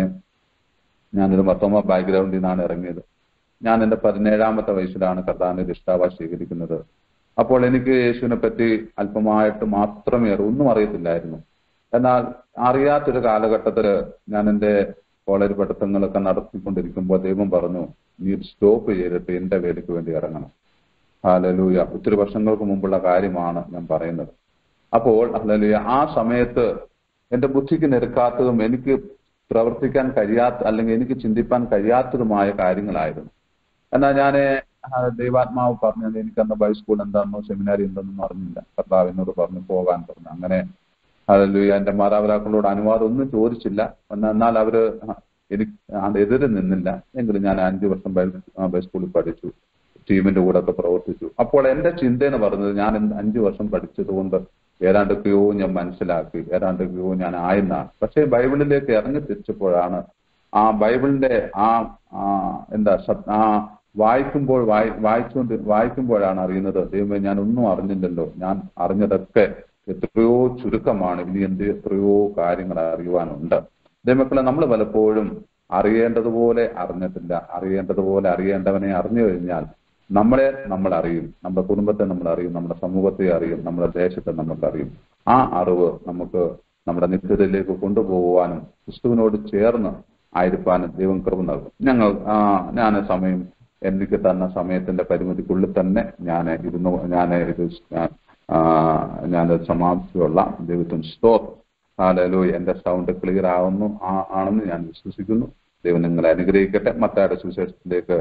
ഞാനൊരു മൊത്തമ ബാക്ക്ഗ്രൗണ്ടിൽ നിന്നാണ് ഇറങ്ങിയത് ഞാൻ എന്റെ പതിനേഴാമത്തെ വയസ്സിലാണ് കർത്താവിന്റെ ദിഷ്ടാവ സ്വീകരിക്കുന്നത് അപ്പോൾ എനിക്ക് യേശുവിനെ പറ്റി അല്പമായിട്ട് മാത്രമേ അറിയൂ ഒന്നും അറിയത്തില്ലായിരുന്നു എന്നാൽ അറിയാത്തൊരു കാലഘട്ടത്തില് ഞാൻ എന്റെ കോളേജ് പഠിത്തങ്ങളൊക്കെ നടത്തിക്കൊണ്ടിരിക്കുമ്പോൾ ദൈവം പറഞ്ഞു നീ സ്റ്റോപ്പ് ചെയ്തിട്ട് എന്റെ വേലയ്ക്ക് വേണ്ടി ഇറങ്ങണം ഹാലലൂയ ഒത്തിരി വർഷങ്ങൾക്ക് മുമ്പുള്ള കാര്യമാണ് ഞാൻ പറയുന്നത് അപ്പോൾ ഹലലൂയ ആ സമയത്ത് എന്റെ ബുദ്ധിക്ക് നിരക്കാത്തതും എനിക്ക് പ്രവർത്തിക്കാൻ കഴിയാത്ത അല്ലെങ്കിൽ എനിക്ക് ചിന്തിപ്പാൻ കഴിയാത്തതുമായ കാര്യങ്ങളായിരുന്നു എന്നാൽ ഞാൻ ദൈവാത്മാവ് പറഞ്ഞത് എനിക്കന്ന് ബൈസ്കൂൾ എന്താണെന്നോ സെമിനാരി എന്തെന്നോ അറിഞ്ഞില്ല കർത്താവ് എന്നോട് പറഞ്ഞു പോകാൻ പറഞ്ഞു അങ്ങനെ ഹല്ലേലൂയ എന്റെ മാതാപിതാക്കളോട് അനുവാദം ഒന്നും ചോദിച്ചില്ല എന്നാൽ എന്നാൽ അവര് എനിക്ക് അത് എതിര് നിന്നില്ല എങ്കിലും ഞാൻ അഞ്ചു വർഷം ബൈസ്കൂളിൽ പഠിച്ചു ടീമിന്റെ കൂടെ ഒക്കെ പ്രവർത്തിച്ചു അപ്പോൾ എന്റെ ചിന്ത എന്ന് പറഞ്ഞത് ഞാൻ എന്ത് അഞ്ചു വർഷം പഠിച്ചത് കൊണ്ട് ഏതാണ്ടൊക്കെയോ ഞാൻ മനസ്സിലാക്കി ഏതാണ്ടൊക്കെയോ ഞാൻ ആയെന്നാണ് പക്ഷേ ബൈബിളിലേക്ക് ഇറങ്ങി തിരിച്ചപ്പോഴാണ് ആ ബൈബിളിന്റെ ആ ആ, എന്താ ശബ്- ആ വായിക്കുമ്പോൾ വായി വായിച്ചുകൊണ്ട് വായിക്കുമ്പോഴാണ് അറിയുന്നത് ദൈവമേ ഞാൻ ഒന്നും അറിഞ്ഞില്ലല്ലോ ഞാൻ അറിഞ്ഞതൊക്കെ എത്രയോ ചുരുക്കമാണ് ഇനി എന്ത് എത്രയോ കാര്യങ്ങൾ അറിയുവാനുണ്ട് ദൈവമക്കളെ നമ്മൾ പലപ്പോഴും അറിയേണ്ടതുപോലെ അറിഞ്ഞിട്ടില്ല അറിയേണ്ടതുപോലെ അറിയേണ്ടവനെ അറിഞ്ഞു കഴിഞ്ഞാൽ നമ്മളെ നമ്മൾ അറിയും നമ്മുടെ കുടുംബത്തെ നമ്മൾ അറിയും നമ്മുടെ സമൂഹത്തെ അറിയും നമ്മുടെ ദേശത്തെ നമുക്ക് അറിയും ആ അറിവ് നമുക്ക് നമ്മുടെ നിത്യതയിലേക്ക് കൊണ്ടുപോകുവാനും ക്രിസ്തുവിനോട് ചേർന്ന് ആയിരിക്കാനും ദൈവം കൃപ നൽകും ഞങ്ങൾ ആ, ഞാൻ സമയം എനിക്ക് തന്ന സമയത്തിന്റെ പരിമിതിക്കുള്ളിൽ തന്നെ ഞാൻ ഇരുന്നു ഞാൻ ഇത് ആ, ഞാനത് സമാപിച്ചുള്ള ദൈവത്തിന് സ്തോത്രം ഹാലലോ എന്റെ സൗണ്ട് ക്ലിയർ ആവുന്നു ആ- ആണെന്ന് ഞാൻ വിശ്വസിക്കുന്നു ദൈവം നിങ്ങളെ അനുഗ്രഹിക്കട്ടെ മത്തായുടെ സുവിശേഷത്തിലേക്ക്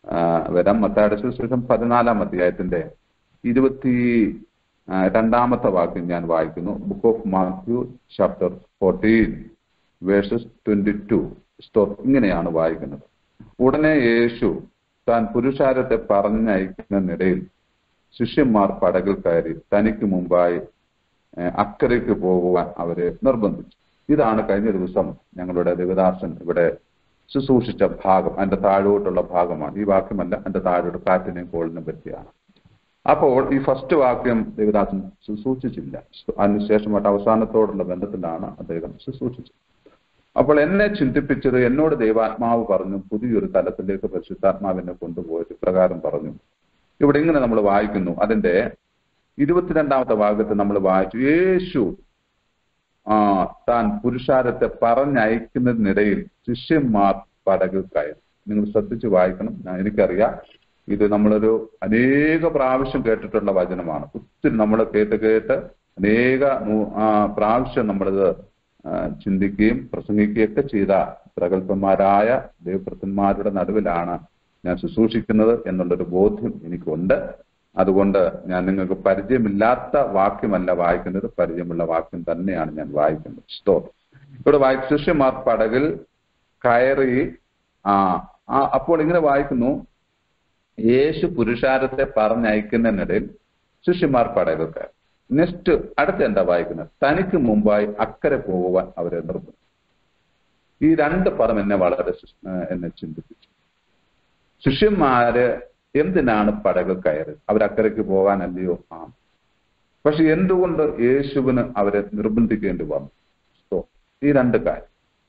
ആ, വരാം മത്തായുടെ സുവിശേഷം പതിനാലാം അധ്യായത്തിന്റെ ഇരുപത്തി ആ, രണ്ടാമത്തെ വാക്യം ഞാൻ വായിക്കുന്നു book of Matthew chapter fourteen verses twenty two ഇങ്ങനെയാണ് വായിക്കുന്നത് ഉടനെ യേശു താൻ പുരുഷാരത്തെ പറഞ്ഞയക്കുന്നതിനിടയിൽ ശിഷ്യന്മാർ പടകിൽ കയറി തനിക്ക് മുമ്പായി ഏഹ്, അക്കരയ്ക്ക് പോകുവാൻ അവരെ നിർബന്ധിച്ചു ഇതാണ് കഴിഞ്ഞ ദിവസം ഞങ്ങളുടെ ദേവദാസൻ ഇവിടെ ശുശ്രൂഷിച്ച ഭാഗം അതിന്റെ താഴോട്ടുള്ള ഭാഗമാണ് ഈ വാക്യമല്ല അതിന്റെ താഴോട്ട് കാറ്റിനെയും കോളിനെയും പറ്റിയാണ് അപ്പോൾ ഈ ഫസ്റ്റ് വാക്യം ദേവദാസൻ ശുശ്രൂഷിച്ചില്ല അതിനുശേഷമായിട്ട് അവസാനത്തോടുള്ള ബന്ധത്തിലാണ് അദ്ദേഹം ശുശ്രൂഷിച്ചത് അപ്പോൾ എന്നെ ചിന്തിപ്പിച്ചത് എന്നോട് ദൈവാത്മാവ് പറഞ്ഞു പുതിയൊരു തലത്തിലേക്ക് പരിശുദ്ധാത്മാവിനെ കൊണ്ടുപോയിട്ട് പ്രകാരം പറഞ്ഞു ഇവിടെ ഇങ്ങനെ നമ്മൾ വായിക്കുന്നു അതിന്റെ ഇരുപത്തിരണ്ടാമത്തെ ഭാഗത്ത് നമ്മൾ വായിച്ചു യേശു ആ താൻ പുരുഷാരത്തെ പറഞ്ഞയക്കുന്നതിനിടയിൽ ശിഷ്യന്മാർ പടകിൽ കയറി നിങ്ങൾ ശ്രദ്ധിച്ച് വായിക്കണം ഞാൻ എനിക്കറിയാം ഇത് നമ്മളൊരു അനേക പ്രാവശ്യം കേട്ടിട്ടുള്ള വചനമാണ് ഒത്തിരി നമ്മൾ കേട്ട് കേട്ട് അനേക നൂ- ആ, പ്രാവശ്യം നമ്മളിത് ആ, ചിന്തിക്കുകയും പ്രസംഗിക്കുകയും ഒക്കെ ചെയ്ത പ്രഗത്ഭന്മാരായ ദൈവപ്രത്തന്മാരുടെ നടുവിലാണ് ഞാൻ ശുശ്രൂഷിക്കുന്നത് എന്നുള്ളൊരു ബോധ്യം എനിക്കുണ്ട് അതുകൊണ്ട് ഞാൻ നിങ്ങൾക്ക് പരിചയമില്ലാത്ത വാക്യമല്ല വായിക്കുന്നത് പരിചയമുള്ള വാക്യം തന്നെയാണ് ഞാൻ വായിക്കുന്നത് സ്തോ ഇവിടെ വായിച്ച ശിഷ്യന്മാർ പടകിൽ കയറി ആ ആ, അപ്പോൾ ഇങ്ങനെ വായിക്കുന്നു യേശു പുരുഷാരത്തെ പറഞ്ഞയക്കുന്നതിനിടയിൽ ശിഷ്യന്മാർ പടകിൽ കയറി നെക്സ്റ്റ് അടുത്ത എന്താ വായിക്കുന്നത് തനിക്ക് മുമ്പായി അക്കരെ പോകുവാൻ അവരെ നിർബന്ധിച്ചു ഈ രണ്ട് പദം എന്നെ വളരെ ശിശ്- ഏഹ് എന്നെ ചിന്തിപ്പിച്ചു ശിഷ്യന്മാര് എന്തിനാണ് പടകിൽ കയറി അവരക്കരയ്ക്ക് പോകാനല്ലയോ ആ പക്ഷെ എന്തുകൊണ്ട് യേശുവിന് അവരെ നിർബന്ധിക്കേണ്ടി വന്നു സോ ഈ രണ്ട് കാര്യം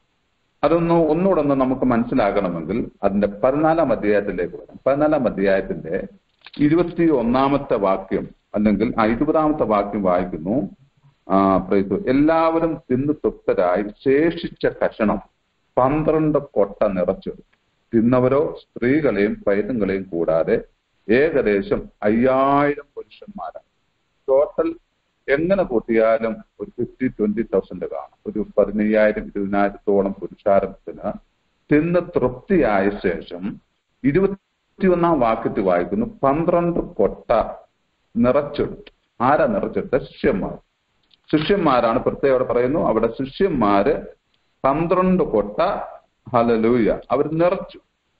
അതൊന്ന് ഒന്നുകൂടെ ഒന്ന് നമുക്ക് മനസ്സിലാകണമെങ്കിൽ അതിന്റെ പതിനാലാം അധ്യായത്തിലേക്ക് വരാം പതിനാലാം അധ്യായത്തിന്റെ ഇരുപത്തി ഒന്നാമത്തെ വാക്യം അല്ലെങ്കിൽ ആ ഇരുപതാമത്തെ വാക്യം വായിക്കുന്നു ആ praise the Lord. എല്ലാവരും തിന്ന് തൃപ്തരായി ശേഷിച്ച കഷണം പന്ത്രണ്ട് കൊട്ട നിറച്ചെടുത്തു തിന്നവരോ സ്ത്രീകളെയും പൈതങ്ങളെയും കൂടാതെ ഏകദേശം അയ്യായിരം പുരുഷന്മാരാണ് ടോട്ടൽ എങ്ങനെ കൂട്ടിയാലും ഒരു ഫിഫ്റ്റി ട്വന്റി തൗസൻഡ് കാണും ഒരു പതിനയ്യായിരം ഇരുപതിനായിരത്തോളം പുരുഷാരത്തിന് തിന്ന് തൃപ്തിയായ ശേഷം ഇരുപത്തിയൊന്നാം വാക്യത്തിൽ വായിക്കുന്നു പന്ത്രണ്ട് കൊട്ട നിറച്ചെടുത്തു ആരാ നിറച്ചെടുത്ത ശിഷ്യന്മാർ ശിഷ്യന്മാരാണ് പ്രത്യേകം അവിടെ പറയുന്നു അവിടെ ശിഷ്യന്മാര് പന്ത്രണ്ട് കൊട്ട ഹലലൂയ അവർ നിറച്ചു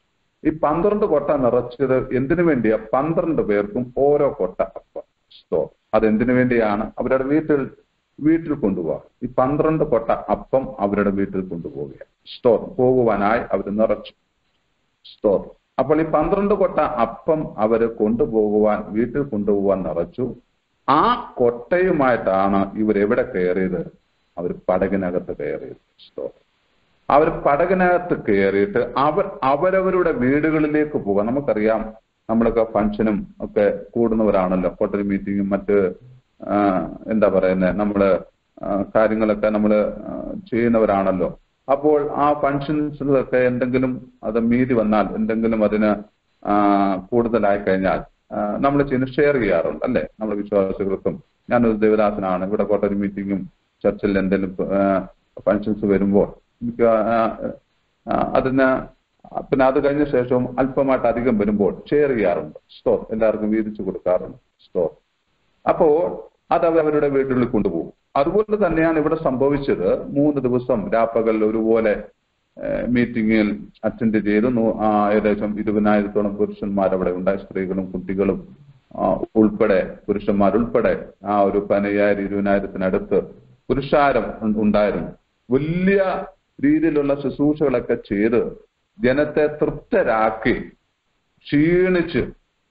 ഈ പന്ത്രണ്ട് കൊട്ട നിറച്ചത് എന്തിനു വേണ്ടിയാ പന്ത്രണ്ട് പേർക്കും ഓരോ കൊട്ട അപ്പം സ്തോ അതെന്തിനു വേണ്ടിയാണ് അവരുടെ വീട്ടിൽ വീട്ടിൽ കൊണ്ടുപോകാം ഈ പന്ത്രണ്ട് കൊട്ട അപ്പം അവരുടെ വീട്ടിൽ കൊണ്ടുപോവുക സ്റ്റോർ പോകുവാനായി അവർ നിറച്ചു സ്റ്റോർ അപ്പോൾ ഈ പന്ത്രണ്ട് കൊട്ട അപ്പം അവര് കൊണ്ടുപോകുവാൻ വീട്ടിൽ കൊണ്ടുപോകാൻ നിറച്ചു ആ കൊട്ടയുമായിട്ടാണ് ഇവർ എവിടെ കയറിയത് അവർ പടകിനകത്ത് കയറിയത് സ്റ്റോർ അവർ പടകിനകത്ത് കയറിയിട്ട് അവർ അവരവരുടെ വീടുകളിലേക്ക് പോകാം നമുക്കറിയാം നമ്മളൊക്കെ ഫംഗ്ഷനും ഒക്കെ കൂടുന്നവരാണല്ലോ ഹോട്ടൽ മീറ്റിങ്ങും മറ്റ് ആ, എന്താ പറയുന്നത് നമ്മള് ആ, കാര്യങ്ങളൊക്കെ നമ്മൾ ചെയ്യുന്നവരാണല്ലോ അപ്പോൾ ആ ഫംഗ്ഷൻസിലൊക്കെ എന്തെങ്കിലും അത് മീതി വന്നാൽ എന്തെങ്കിലും അതിന് ആ, കൂടുതലായി കഴിഞ്ഞാൽ നമ്മൾ ചെയ്യുന്ന ഷെയർ ചെയ്യാറുണ്ട് അല്ലേ നമ്മുടെ വിശ്വാസികൾക്കും ഞാനൊരു ദേവദാസനാണ് ഇവിടെ കോട്ടൊരു മീറ്റിങ്ങും ചർച്ചിൽ എന്തെങ്കിലും ഫങ്ഷൻസ് വരുമ്പോൾ എനിക്ക് ആ, ആ, അതിന് പിന്നെ അത് കഴിഞ്ഞ ശേഷവും അല്പമായിട്ട് അധികം വരുമ്പോൾ ഷെയർ ചെയ്യാറുണ്ട് സ്റ്റോർ എല്ലാവർക്കും വീതിച്ചു കൊടുക്കാറുണ്ട് സ്റ്റോർ അപ്പോൾ അത് അവർ അവരുടെ വീടുകളിൽ കൊണ്ടുപോകും അതുപോലെ തന്നെയാണ് ഇവിടെ സംഭവിച്ചത് മൂന്ന് ദിവസം രാപ്പകൽ ഒരുപോലെ മീറ്റിംഗിൽ അറ്റൻഡ് ചെയ്തു നൂ- ആ, ഏകദേശം ഇരുപതിനായിരത്തോളം പുരുഷന്മാർ അവിടെ ഉണ്ടായി സ്ത്രീകളും കുട്ടികളും ആ, ഉൾപ്പെടെ പുരുഷന്മാരുൾപ്പെടെ ആ ഒരു പതിനയ്യായിരം ഇരുപതിനായിരത്തിനടുത്ത് പുരുഷാരം ഉ- ഉണ്ടായിരുന്നു വലിയ രീതിയിലുള്ള ശുശ്രൂഷകളൊക്കെ ചെയ്ത് ജനത്തെ തൃപ്തരാക്കി ക്ഷീണിച്ച്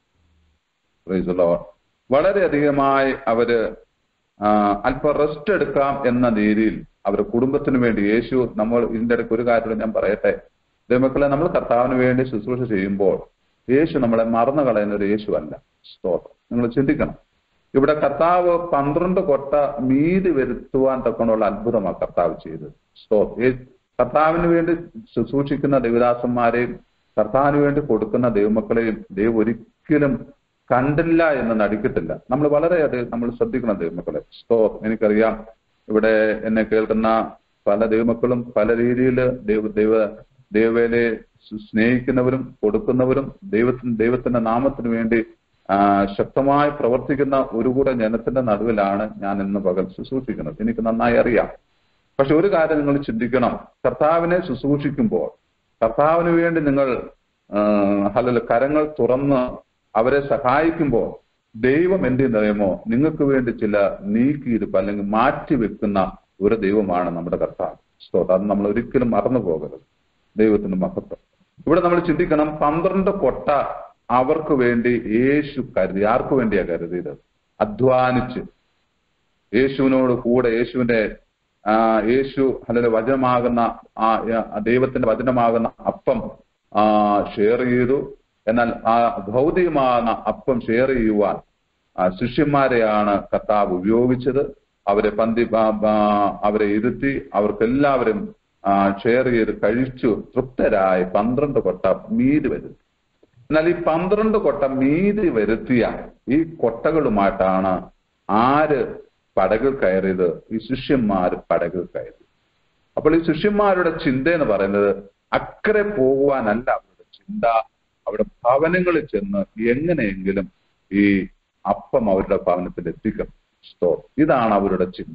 Praise the Lord. വളരെയധികമായി അവര് ആ, അല്പം റെസ്റ്റ് എടുക്കാം എന്ന രീതിയിൽ അവരുടെ കുടുംബത്തിന് വേണ്ടി യേശു നമ്മൾ ഇതിന്റെ ഇടയ്ക്ക് ഒരു കാര്യം ഞാൻ പറയട്ടെ ദൈവമക്കളെ നമ്മൾ കർത്താവിന് വേണ്ടി ശുശ്രൂഷ ചെയ്യുമ്പോൾ യേശു നമ്മളെ മറന്നു കളയുന്ന ഒരു യേശു അല്ല സ്തോത്രം നിങ്ങൾ ചിന്തിക്കണം ഇവിടെ കർത്താവ് പന്ത്രണ്ട് കൊട്ട മീതി വരുത്തുവാൻ തക്കണമുള്ള അത്ഭുതമാണ് കർത്താവ് ചെയ്തത് സ്തോത്രം കർത്താവിന് വേണ്ടി ശുശ്രൂഷിക്കുന്ന ദൈവദാസന്മാരെയും കർത്താവിന് വേണ്ടി കൊടുക്കുന്ന ദൈവമക്കളെയും ദൈവം ഒരിക്കലും കണ്ടില്ല എന്ന് നടിക്കത്തില്ല നമ്മൾ വളരെയധികം നമ്മൾ ശ്രദ്ധിക്കണം ദൈവമക്കളെ സ്തോത്രം എനിക്കറിയാം ഇവിടെ എന്നെ കേൾക്കുന്ന പല ദൈവമക്കളും പല രീതിയിൽ ദൈവ ദൈവ ദൈവവേലയെ സ്നേഹിക്കുന്നവരും കൊടുക്കുന്നവരും ദൈവത്തിന് ദൈവത്തിന്റെ നാമത്തിന് വേണ്ടി ആ, ശക്തമായി പ്രവർത്തിക്കുന്ന ഒരു കൂടെ ജനത്തിന്റെ നടുവിലാണ് ഞാൻ ഇന്ന് പകൽ ശുശ്രൂഷിക്കുന്നത് എനിക്ക് നന്നായി അറിയാം പക്ഷെ ഒരു കാര്യം നിങ്ങൾ ചിന്തിക്കണം കർത്താവിനെ ശുശ്രൂഷിക്കുമ്പോൾ കർത്താവിന് വേണ്ടി നിങ്ങൾ അല്ലല്ല കരങ്ങൾ തുറന്ന് അവരെ സഹായിക്കുമ്പോൾ ദൈവം എന്ത് ചെയ്യുന്നറിയുമോ നിങ്ങൾക്ക് വേണ്ടി ചില നീക്കിയിരിപ്പ് അല്ലെങ്കിൽ മാറ്റി വെക്കുന്ന ഒരു ദൈവമാണ് നമ്മുടെ കർത്താവ് സ്തോത്രം അത് നമ്മൾ ഒരിക്കലും മറന്നു പോകരുത് ദൈവത്തിന്റെ മഹത്വം ഇവിടെ നമ്മൾ ചിന്തിക്കണം പന്ത്രണ്ട് കൊട്ട അവർക്ക് വേണ്ടി യേശു കരുതി ആർക്കു വേണ്ടിയാ കരുതിയത് അധ്വാനിച്ച് യേശുവിനോട് കൂടെ യേശുവിന്റെ ആ, യേശു അല്ലെങ്കിൽ വചനമാകുന്ന ആ ആ, ദൈവത്തിന്റെ വചനമാകുന്ന അപ്പം ആ ഷെയർ ചെയ്തു എന്നാൽ ആ ഭൗതികമാകുന്ന അപ്പം ഷെയർ ചെയ്യുവാൻ ആ, ശിഷ്യന്മാരെയാണ് കർത്താവ് ഉപയോഗിച്ചത് അവരെ പന്തി ആ, ആ, അവരെ ഇരുത്തി അവർക്കെല്ലാവരും ഷെയർ ചെയ്ത് കഴിച്ചു തൃപ്തരായി പന്ത്രണ്ട് കൊട്ട മീതി വരുത്തി എന്നാൽ ഈ പന്ത്രണ്ട് കൊട്ട മീതി വരുത്തിയ ഈ കൊട്ടകളുമായിട്ടാണ് ആര് പടകിൽ കയറിയത് ഈ ശിഷ്യന്മാർ പടകിൽ കയറി അപ്പോൾ ഈ ശിഷ്യന്മാരുടെ ചിന്ത എന്ന് പറയുന്നത് അക്കരെ പോകുവാനല്ല അവരുടെ ചിന്ത അവിടെ ഭവനങ്ങളിൽ ചെന്ന് എങ്ങനെയെങ്കിലും ഈ അപ്പം അവരുടെ ഭവനത്തിൽ എത്തിക്കണം സ്റ്റോർ ഇതാണ് അവരുടെ ചിന്ത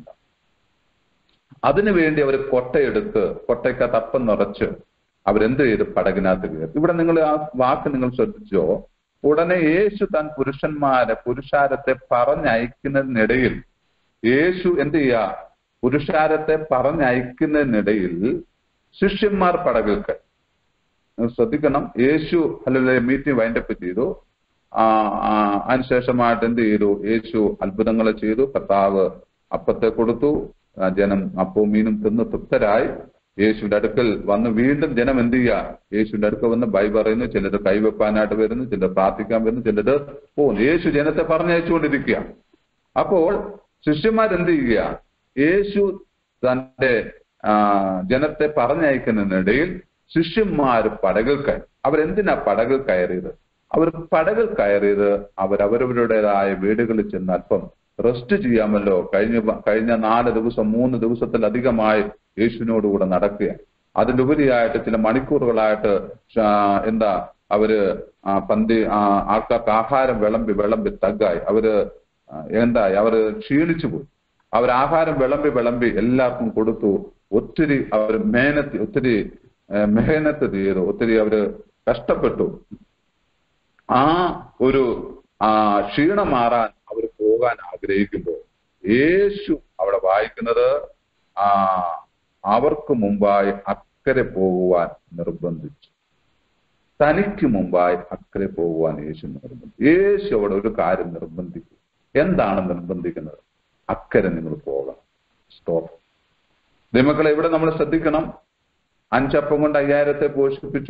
അതിനുവേണ്ടി അവർ കൊട്ടയെടുത്ത് കൊട്ടയ്ക്കകത്ത് അപ്പം നിറച്ച് അവരെന്ത് ചെയ്ത് പടകിനകത്ത് കയറി ഇവിടെ നിങ്ങൾ ആ വാക്ക് നിങ്ങൾ ശ്രദ്ധിച്ചോ ഉടനെ യേശു താൻ പുരുഷന്മാരെ പുരുഷാരത്തെ പറഞ്ഞയക്കുന്നതിനിടയിൽ യേശു എന്ത് ചെയ്യുക പുരുഷാരത്തെ പറഞ്ഞയക്കുന്നതിനിടയിൽ ശിഷ്യന്മാർ പടകിൽ കയറി നിങ്ങൾ ശ്രദ്ധിക്കണം യേശു അല്ലെ മീറ്റിംഗ് വൈൻഡപ്പ് ചെയ്തു ആ ആ, അതിനുശേഷമായിട്ട് എന്ത് ചെയ്തു യേശു അത്ഭുതങ്ങൾ ചെയ്തു കർത്താവ് അപ്പത്തെ കൊടുത്തു ആ, ജനം അപ്പവും മീനും തിന്ന് തൃപ്തരായി യേശുവിന്റെ അടുക്കൽ വന്ന് വീണ്ടും ജനം എന്ത് ചെയ്യുക യേശുവിന്റെ അടുക്കൽ വന്ന് ബൈ പറയുന്നു ചിലർ കൈവെപ്പാനായിട്ട് വരുന്നു ചിലർ പ്രാർത്ഥിക്കാൻ വരുന്നു ചിലർ പോകുന്നു യേശു ജനത്തെ പറഞ്ഞയച്ചുകൊണ്ടിരിക്കുക അപ്പോൾ ശിഷ്യന്മാരെന്ത് ചെയ്യുക യേശു തന്റെ ആ, ജനത്തെ പറഞ്ഞയക്കുന്നതിനിടയിൽ ശിഷ്യന്മാർ പടകിൽ കയറി അവരെന്തിനാ പടകിൽ കയറിയത് അവർ പടകിൽ കയറിയത് അവരവരവരുടേതായ വീടുകളിൽ ചെന്ന് അല്പം റെസ്റ്റ് ചെയ്യാമല്ലോ കഴിഞ്ഞ കഴിഞ്ഞ നാല് ദിവസം മൂന്ന് ദിവസത്തിലധികമായി യേശുവിനോടുകൂടെ നടക്കുക അതിന്റെ ഉപരിയായിട്ട് ചില മണിക്കൂറുകളായിട്ട് ഷാ- എന്താ അവര് ആ പന്തി ആ ആൾക്കാർക്ക് ആഹാരം വിളമ്പി വിളമ്പി തഗ്ഗായി അവര് ആ, എന്തായി അവര് ക്ഷീണിച്ചു പോയി അവർ ആഹാരം വിളമ്പി വിളമ്പി എല്ലാവർക്കും കൊടുത്തു ഒത്തിരി അവർ മേനത്ത് ഒത്തിരി ഏ, മെഹനത്ത് ചെയ്തു ഒത്തിരി അവര് കഷ്ടപ്പെട്ടു ആ ഒരു ആ ക്ഷീണം മാറാൻ അവർ പോകാൻ ആഗ്രഹിക്കുമ്പോൾ യേശു അവിടെ വായിക്കുന്നത് ആ അവർക്ക് മുമ്പായി അക്കരെ പോകുവാൻ നിർബന്ധിച്ചു തനിക്ക് മുമ്പായി അക്കരെ പോകുവാൻ യേശു നിർബന്ധിച്ചു യേശു അവിടെ ഒരു കാര്യം നിർബന്ധിക്കും എന്താണ് നിർബന്ധിക്കുന്നത് അക്കരെ നിങ്ങൾ പോകണം സ്റ്റോപ്പ് ദൈവമക്കളെ ഇവിടെ നമ്മൾ ശ്രദ്ധിക്കണം അഞ്ചപ്പം കൊണ്ട് അയ്യായിരത്തെ പോഷിപ്പിച്ചു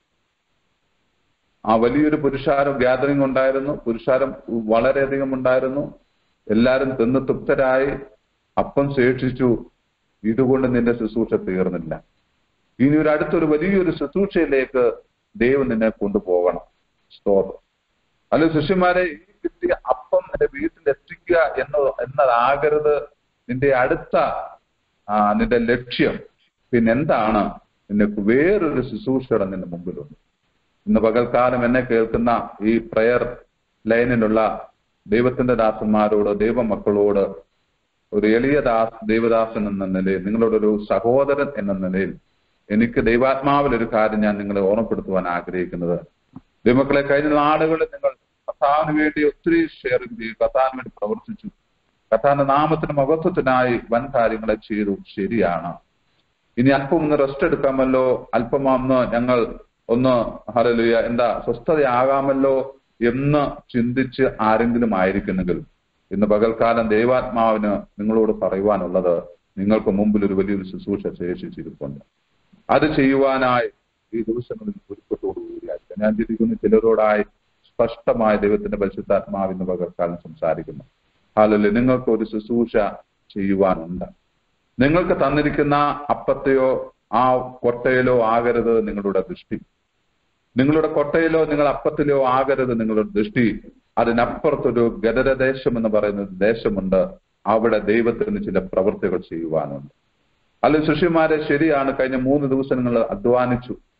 ആ വലിയൊരു പുരുഷാരം ഗ്യാതറിംഗ് ഉണ്ടായിരുന്നു പുരുഷാരം വളരെയധികം ഉണ്ടായിരുന്നു എല്ലാവരും തിന്ന് തൃപ്തരായി അപ്പം ശേഷിച്ചു ഇതുകൊണ്ട് നിന്റെ ശുശ്രൂഷ തീർന്നില്ല ഇനി ഒരു അടുത്തൊരു വലിയൊരു ശുശ്രൂഷയിലേക്ക് ദൈവം നിന്നെ കൊണ്ടുപോകണം സ്തോത്രം അല്ലെ ശിഷ്യന്മാരെ ഈ കിട്ടിയ അപ്പം നിന്റെ വീട്ടിൽ എത്തിക്കുക എന്ന എന്നതാകരുത് നിന്റെ അടുത്ത ആ, നിന്റെ ലക്ഷ്യം പിന്നെന്താണ് നിനക്ക് വേറൊരു ശുശ്രൂഷയുടെ നിന്റെ മുമ്പിലുണ്ട് ഇന്ന് പകൽക്കാലം എന്നെ കേൾക്കുന്ന ഈ പ്രയർ ലൈനിലുള്ള ദൈവത്തിന്റെ ദാസന്മാരോട് ദൈവമക്കളോട് ഒരു എളിയ ദാസ് ദൈവദാസൻ എന്ന നിലയിൽ നിങ്ങളോടൊരു സഹോദരൻ എന്ന നിലയിൽ എനിക്ക് ദൈവാത്മാവിൽ ഒരു കാര്യം ഞാൻ നിങ്ങളെ ഓർമ്മപ്പെടുത്തുവാൻ ആഗ്രഹിക്കുന്നത് ദൈവമക്കളെ കഴിഞ്ഞ നാളുകളിൽ നിങ്ങൾ കഥാവിന് വേണ്ടി ഒത്തിരി ഷെയറിംഗ് ചെയ്തു കഥാവിന് വേണ്ടി പ്രവർത്തിച്ചു കഥാന്റെ നാമത്തിന് മഹത്വത്തിനായി വൻ കാര്യങ്ങളെ ചെയ്തു ശരിയാണ് ഇനി അല്പം ഒന്ന് റെസ്റ്റ് എടുക്കാമല്ലോ അല്പം ഒന്ന് ഞങ്ങൾ ഒന്ന് ഹലലുയ എന്താ സ്വസ്ഥതയാകാമല്ലോ എന്ന് ചിന്തിച്ച് ആരെങ്കിലും ആയിരിക്കുന്നെങ്കിൽ ഇന്ന് പകൽക്കാലം ദൈവാത്മാവിന് നിങ്ങളോട് പറയുവാനുള്ളത് നിങ്ങൾക്ക് മുമ്പിൽ ഒരു വലിയൊരു ശുശ്രൂഷ ശേഷിച്ചിരിപ്പുണ്ട് അത് ചെയ്യുവാനായി ഈ ദിവസങ്ങളിൽ ഒരുക്കത്തോടുകൂടിയായിരിക്കും ഞാൻ ചിന്തിക്കുന്നു ചിലരോടായി സ്പഷ്ടമായ ദൈവത്തിന്റെ പരിശുദ്ധാത്മാവ് ഇന്ന് പകൽക്കാലം സംസാരിക്കുന്നു ഹാലല്ലേ നിങ്ങൾക്ക് ഒരു ശുശ്രൂഷ ചെയ്യുവാനുണ്ട് നിങ്ങൾക്ക് തന്നിരിക്കുന്ന അപ്പത്തെയോ ആ കൊട്ടയിലോ ആകരുത് നിങ്ങളുടെ ദൃഷ്ടി നിങ്ങളുടെ കൊട്ടയിലോ നിങ്ങൾ അപ്പത്തിലോ ആകരുത് നിങ്ങളുടെ ദൃഷ്ടി അതിനപ്പുറത്തൊരു ഗദരദേശം എന്ന് പറയുന്ന ഒരു ദേശമുണ്ട് അവിടെ ദൈവത്തിന് ചില പ്രവൃത്തികൾ ചെയ്യുവാനുണ്ട് അല്ല ശിഷ്യന്മാരെ ശരിയാണ് കഴിഞ്ഞ മൂന്ന് ദിവസം നിങ്ങൾ അധ്വാനിച്ചു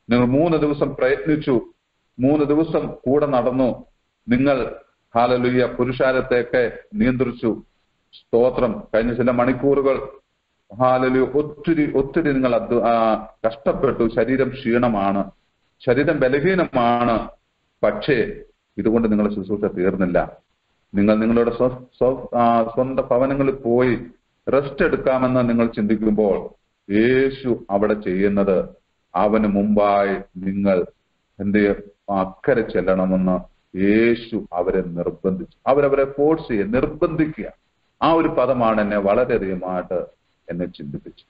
നിങ്ങൾ മൂന്ന് ദിവസം പ്രയത്നിച്ചു മൂന്ന് ദിവസം കൂടെ നടന്നു നിങ്ങൾ ഹാലലുയ്യ പുരുഷാരത്തെയൊക്കെ നിയന്ത്രിച്ചു സ്തോത്രം കഴിഞ്ഞ ചില മണിക്കൂറുകൾ ഹാലലു ഒത്തിരി ഒത്തിരി നിങ്ങൾ അത് ആ, കഷ്ടപ്പെട്ടു ശരീരം ക്ഷീണമാണ് ശരീരം ബലഹീനമാണ് പക്ഷേ ഇതുകൊണ്ട് നിങ്ങളുടെ ശുശ്രൂഷ തീർന്നില്ല നിങ്ങൾ നിങ്ങളുടെ സ്വ- സ്വ- ആ, സ്വന്തം ഭവനങ്ങളിൽ പോയി റെസ്റ്റ് എടുക്കാമെന്ന് നിങ്ങൾ ചിന്തിക്കുമ്പോൾ യേശു അവിടെ ചെയ്യുന്നത് അവന് മുമ്പായി നിങ്ങൾ എന്ത് ചെയ്യ- അക്കരെ ചെല്ലണമെന്ന് യേശു അവരെ നിർബന്ധിച്ചു അവരവരെ ഫോഴ്സ് ചെയ്യുക നിർബന്ധിക്കുക ആ ഒരു പദമാണ് എന്നെ വളരെയധികമായിട്ട് എന്നെ ചിന്തിപ്പിച്ചു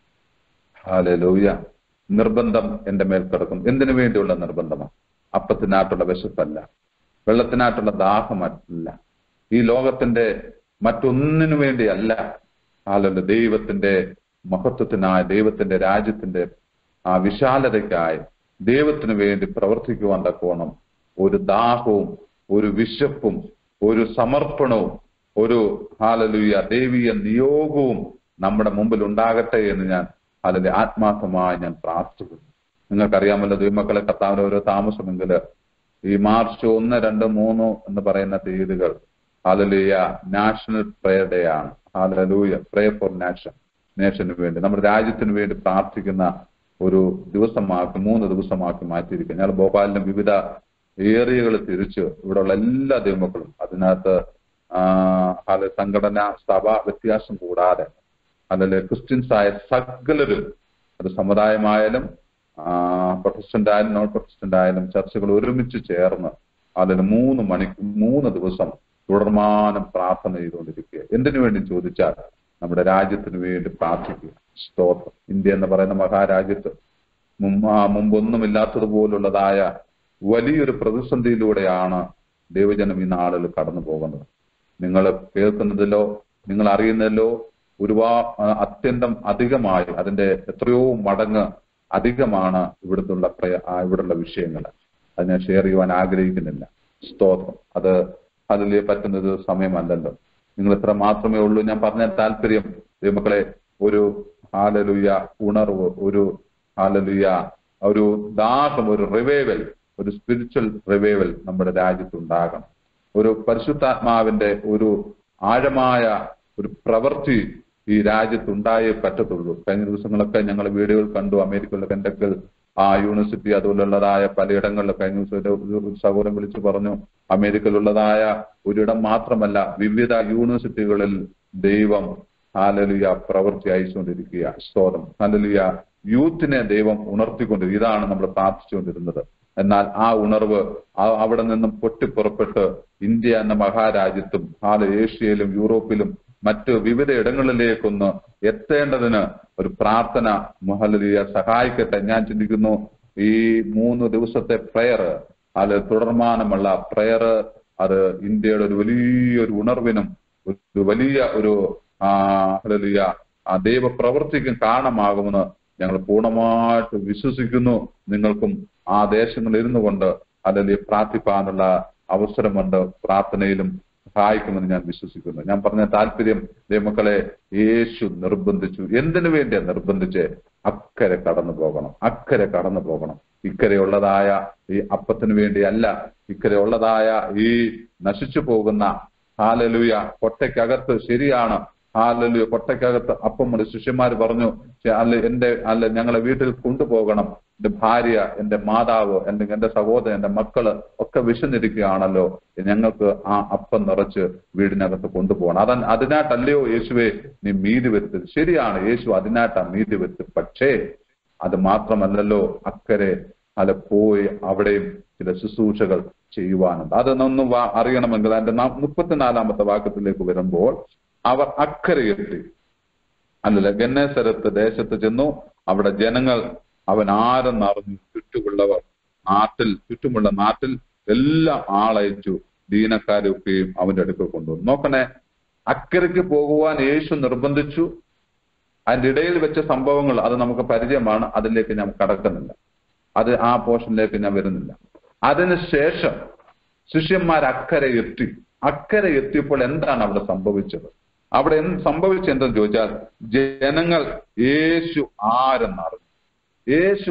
ഹാലലൂയ നിർബന്ധം എന്റെ മേൽ കിടക്കും എന്തിനു വേണ്ടിയുള്ള നിർബന്ധമാണ് അപ്പത്തിനായിട്ടുള്ള വിശപ്പല്ല വെള്ളത്തിനായിട്ടുള്ള ദാഹമല്ല ഈ ലോകത്തിന്റെ മറ്റൊന്നിനു വേണ്ടിയല്ല ഹാലല്ല ദൈവത്തിന്റെ മഹത്വത്തിനായി ദൈവത്തിന്റെ രാജ്യത്തിന്റെ ആ വിശാലതയ്ക്കായി ദൈവത്തിനു വേണ്ടി പ്രവർത്തിക്കുവാൻ തക്കോണം ഒരു ദാഹവും ഒരു വിശപ്പും ഒരു സമർപ്പണവും ഒരു ഹാലലുയ ദൈവീയ നിയോഗവും നമ്മുടെ മുമ്പിൽ ഉണ്ടാകട്ടെ എന്ന് ഞാൻ അതിന്റെ ആത്മാർത്ഥമായി ഞാൻ പ്രാർത്ഥിക്കുന്നു നിങ്ങൾക്കറിയാമല്ലോ ദൈവമക്കളെ കർത്താവിന്റെ ഓരോ താമസമെങ്കിൽ ഈ മാർച്ച് ഒന്ന് രണ്ട് മൂന്ന് എന്ന് പറയുന്ന തീയതികൾ ഹാലലുയ നാഷണൽ പ്രയർ ഡേ ആണ് ഹാലലൂയ പ്രയർ ഫോർ നാഷൻ നേഷന് വേണ്ടി നമ്മുടെ രാജ്യത്തിന് വേണ്ടി പ്രാർത്ഥിക്കുന്ന ഒരു ദിവസമാക്കി മൂന്ന് ദിവസമാക്കി മാറ്റിയിരിക്കുക ഞങ്ങൾ ഭോപ്പാലിന്റെ വിവിധ ഏരിയകൾ തിരിച്ച് ഇവിടെയുള്ള എല്ലാ ദൈവമക്കളും അതിനകത്ത് ആ, ഹാല സംഘടന സഭ വ്യത്യാസം കൂടാതെ അതിൽ ക്രിസ്ത്യൻസ് ആയ സകലരും അത് സമുദായമായാലും പ്രൊട്ടസ്റ്റന്റ് ആയാലും നോൺ പ്രൊട്ടസ്റ്റന്റ് ആയാലും ചർച്ചകൾ ഒരുമിച്ച് ചേർന്ന് അതിൽ മൂന്ന് മണി മൂന്ന് ദിവസം തുടർമാനം പ്രാർത്ഥന ചെയ്തുകൊണ്ടിരിക്കുക എന്തിനു വേണ്ടി ചോദിച്ചാൽ നമ്മുടെ രാജ്യത്തിന് വേണ്ടി പ്രാർത്ഥിക്കുക സ്തോത്രം ഇന്ത്യ എന്ന് പറയുന്ന മഹാരാജ്യത്ത് മുമ്പ് ആ മുമ്പൊന്നുമില്ലാത്തതുപോലുള്ളതായ വലിയൊരു പ്രതിസന്ധിയിലൂടെയാണ് ദൈവജനം ഈ നാളിൽ കടന്നു പോകുന്നത് നിങ്ങൾ കേൾക്കുന്നതിലോ നിങ്ങൾ അറിയുന്നതിലോ ഒരുപാ ആ, അത്യന്തം അധികമായി അതിന്റെ എത്രയോ മടങ്ങ് അധികമാണ് ഇവിടുത്തുള്ള പ്രയ- ആ, ഇവിടുള്ള വിഷയങ്ങൾ അത് ഞാൻ ഷെയർ ചെയ്യുവാൻ ആഗ്രഹിക്കുന്നില്ല സ്തോത്രം അത് അതിൽ പറ്റുന്നത് സമയമല്ലല്ലോ നിങ്ങൾ ഇത്ര മാത്രമേ ഉള്ളൂ ഞാൻ പറഞ്ഞ താല്പര്യം ദൈവമക്കളെ ഒരു ഹാലലുയ ഉണർവ് ഒരു ഹാലലുയ ഒരു ദാഹം ഒരു റിവൈവൽ ഒരു സ്പിരിച്വൽ റിവൈവൽ നമ്മുടെ രാജ്യത്തുണ്ടാകണം ഒരു പരിശുദ്ധാത്മാവിന്റെ ഒരു ആഴമായ ഒരു പ്രവൃത്തി ഈ രാജ്യത്തുണ്ടായേ പറ്റത്തുള്ളൂ കഴിഞ്ഞ ദിവസങ്ങളൊക്കെ ഞങ്ങൾ വീഡിയോകൾ കണ്ടു അമേരിക്കയിലെ കെൻഡക്കൽ ആ യൂണിവേഴ്സിറ്റി അതുപോലുള്ളതായ പലയിടങ്ങളിലും കഴിഞ്ഞ ദിവസം ഒരു- ഒരു സഹോദരൻ വിളിച്ചു പറഞ്ഞു അമേരിക്കയിലുള്ളതായ ഒരിടം മാത്രമല്ല വിവിധ യൂണിവേഴ്സിറ്റികളിൽ ദൈവം ഹാലലുയ പ്രവൃത്തി അയച്ചുകൊണ്ടിരിക്കുക സ്തോത്രം ഹാലലുയ യൂത്തിനെ ദൈവം ഉണർത്തിക്കൊണ്ടിരിക്കുക ഇതാണ് നമ്മൾ പ്രാർത്ഥിച്ചുകൊണ്ടിരുന്നത് എന്നാൽ ആ ഉണർവ് ആ- അവിടെ നിന്നും പൊട്ടിപ്പുറപ്പെട്ട് ഇന്ത്യ എന്ന മഹാരാജ്യത്തും ഹാല ഏഷ്യയിലും യൂറോപ്പിലും മറ്റ് വിവിധ ഇടങ്ങളിലേക്കൊന്ന് എത്തേണ്ടതിന് ഒരു പ്രാർത്ഥന മുഹലിയ സഹായിക്കട്ടെ ഞാൻ ചിന്തിക്കുന്നു ഈ മൂന്ന് ദിവസത്തെ പ്രയർ അത് തുടർമാനമുള്ള പ്രയർ അത് ഇന്ത്യയുടെ ഒരു വലിയൊരു ഉണർവിനും ഒരു വലിയ ഒരു ആ ഹല്ലേലൂയ, ആ ദൈവപ്രവൃത്തിക്കും കാരണമാകുമെന്ന് ഞങ്ങൾ പൂർണ്ണമായിട്ട് വിശ്വസിക്കുന്നു നിങ്ങൾക്കും ആ ദേശങ്ങളിൽ ഇരുന്നു കൊണ്ട് അല്ലെങ്കിൽ പ്രാർത്ഥിപ്പാനുള്ള അവസരമുണ്ട് പ്രാർത്ഥനയിലും സഹായിക്കുമെന്ന് ഞാൻ വിശ്വസിക്കുന്നു ഞാൻ പറഞ്ഞ താല്പര്യം ദൈവമക്കളെ യേശു നിർബന്ധിച്ചു എന്തിനു വേണ്ടിയാ നിർബന്ധിച്ച് അക്കരെ കടന്നു പോകണം അക്കരെ കടന്നു പോകണം ഇക്കരെയുള്ളതായ ഈ അപ്പത്തിന് വേണ്ടിയല്ല ഇക്കരെയുള്ളതായ ഈ നശിച്ചു പോകുന്ന ഹാലലുയ കൊട്ടയ്ക്കകത്ത് ശരിയാണ് ഹാലലുയ കൊട്ടയ്ക്കകത്ത് അപ്പം ഒരു ശിഷ്യന്മാർ പറഞ്ഞു "ചെ- അല്ല എന്റെ അല്ല ഞങ്ങളെ വീട്ടിൽ കൊണ്ടുപോകണം എന്റെ ഭാര്യ എന്റെ മാതാവ് അല്ലെങ്കിൽ എന്റെ സഹോദരൻ എന്റെ മക്കള് ഒക്കെ വിശന്നിരിക്കുകയാണല്ലോ ഞങ്ങൾക്ക് ആ അപ്പം നിറച്ച് വീടിനകത്ത് കൊണ്ടുപോകണം അത അതിനായിട്ടല്ലയോ യേശുവെ നീ മീതി വരുത്തത് ശരിയാണ് യേശു അതിനായിട്ടാ മീതി വരുത്തത് പക്ഷേ അത് മാത്രമല്ലല്ലോ അക്കരെ അല്ല പോയി അവിടെയും ചില ശുശ്രൂഷകൾ ചെയ്യുവാനുണ്ട് അതൊന്നും വാ- അറിയണമെങ്കിൽ അതിന്റെ നാ- മുപ്പത്തിനാലാമത്തെ വാക്യത്തിലേക്ക് വരുമ്പോൾ അവർ അക്കരെ എത്തി അല്ലല്ല ഗന്നേസരത്ത് ദേശത്ത് ചെന്നു അവിടെ ജനങ്ങൾ അവൻ ആരെന്നറിഞ്ഞു ചുറ്റുമുള്ളവർ നാട്ടിൽ ചുറ്റുമുള്ള നാട്ടിൽ എല്ലാം ആളയച്ചു ദീനക്കാരൊക്കെയും അവന്റെ അടുക്കൽ കൊണ്ടുവന്നു നോക്കണേ അക്കരയ്ക്ക് പോകുവാൻ യേശു നിർബന്ധിച്ചു അതിന്റെ ഇടയിൽ വെച്ച സംഭവങ്ങൾ അത് നമുക്ക് പരിചയമാണ് അതിലേക്ക് ഞാൻ കടക്കുന്നില്ല അത് ആ പോർഷനിലേക്ക് ഞാൻ വരുന്നില്ല അതിനുശേഷം ശിഷ്യന്മാർ അക്കരെ എത്തി അക്കരെ എത്തിയപ്പോൾ എന്താണ് അവിടെ സംഭവിച്ചത് അവിടെ എന്ത് സംഭവിച്ചെന്തെന്ന് ചോദിച്ചാൽ ജനങ്ങൾ യേശു ആരെന്നറിഞ്ഞു യേശു ആരെന്ന്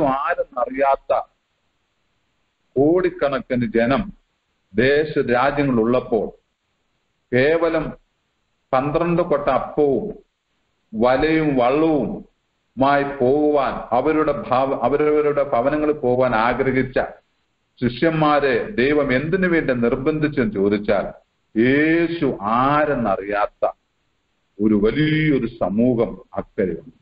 ആരെന്നറിയാത്ത കോടിക്കണക്കിന് ജനം ദേശ രാജ്യങ്ങളുള്ളപ്പോൾ കേവലം പന്ത്രണ്ട് കൊട്ട അപ്പവും വലയും വള്ളവും മായി പോകുവാൻ അവരുടെ ഭാവ അവരവരുടെ ഭവനങ്ങളിൽ പോകാൻ ആഗ്രഹിച്ച ശിഷ്യന്മാരെ ദൈവം എന്തിനു വേണ്ടി നിർബന്ധിച്ചെന്ന് ചോദിച്ചാൽ യേശു ആരെന്നറിയാത്ത ഒരു വലിയൊരു സമൂഹം അക്കരെയുണ്ട്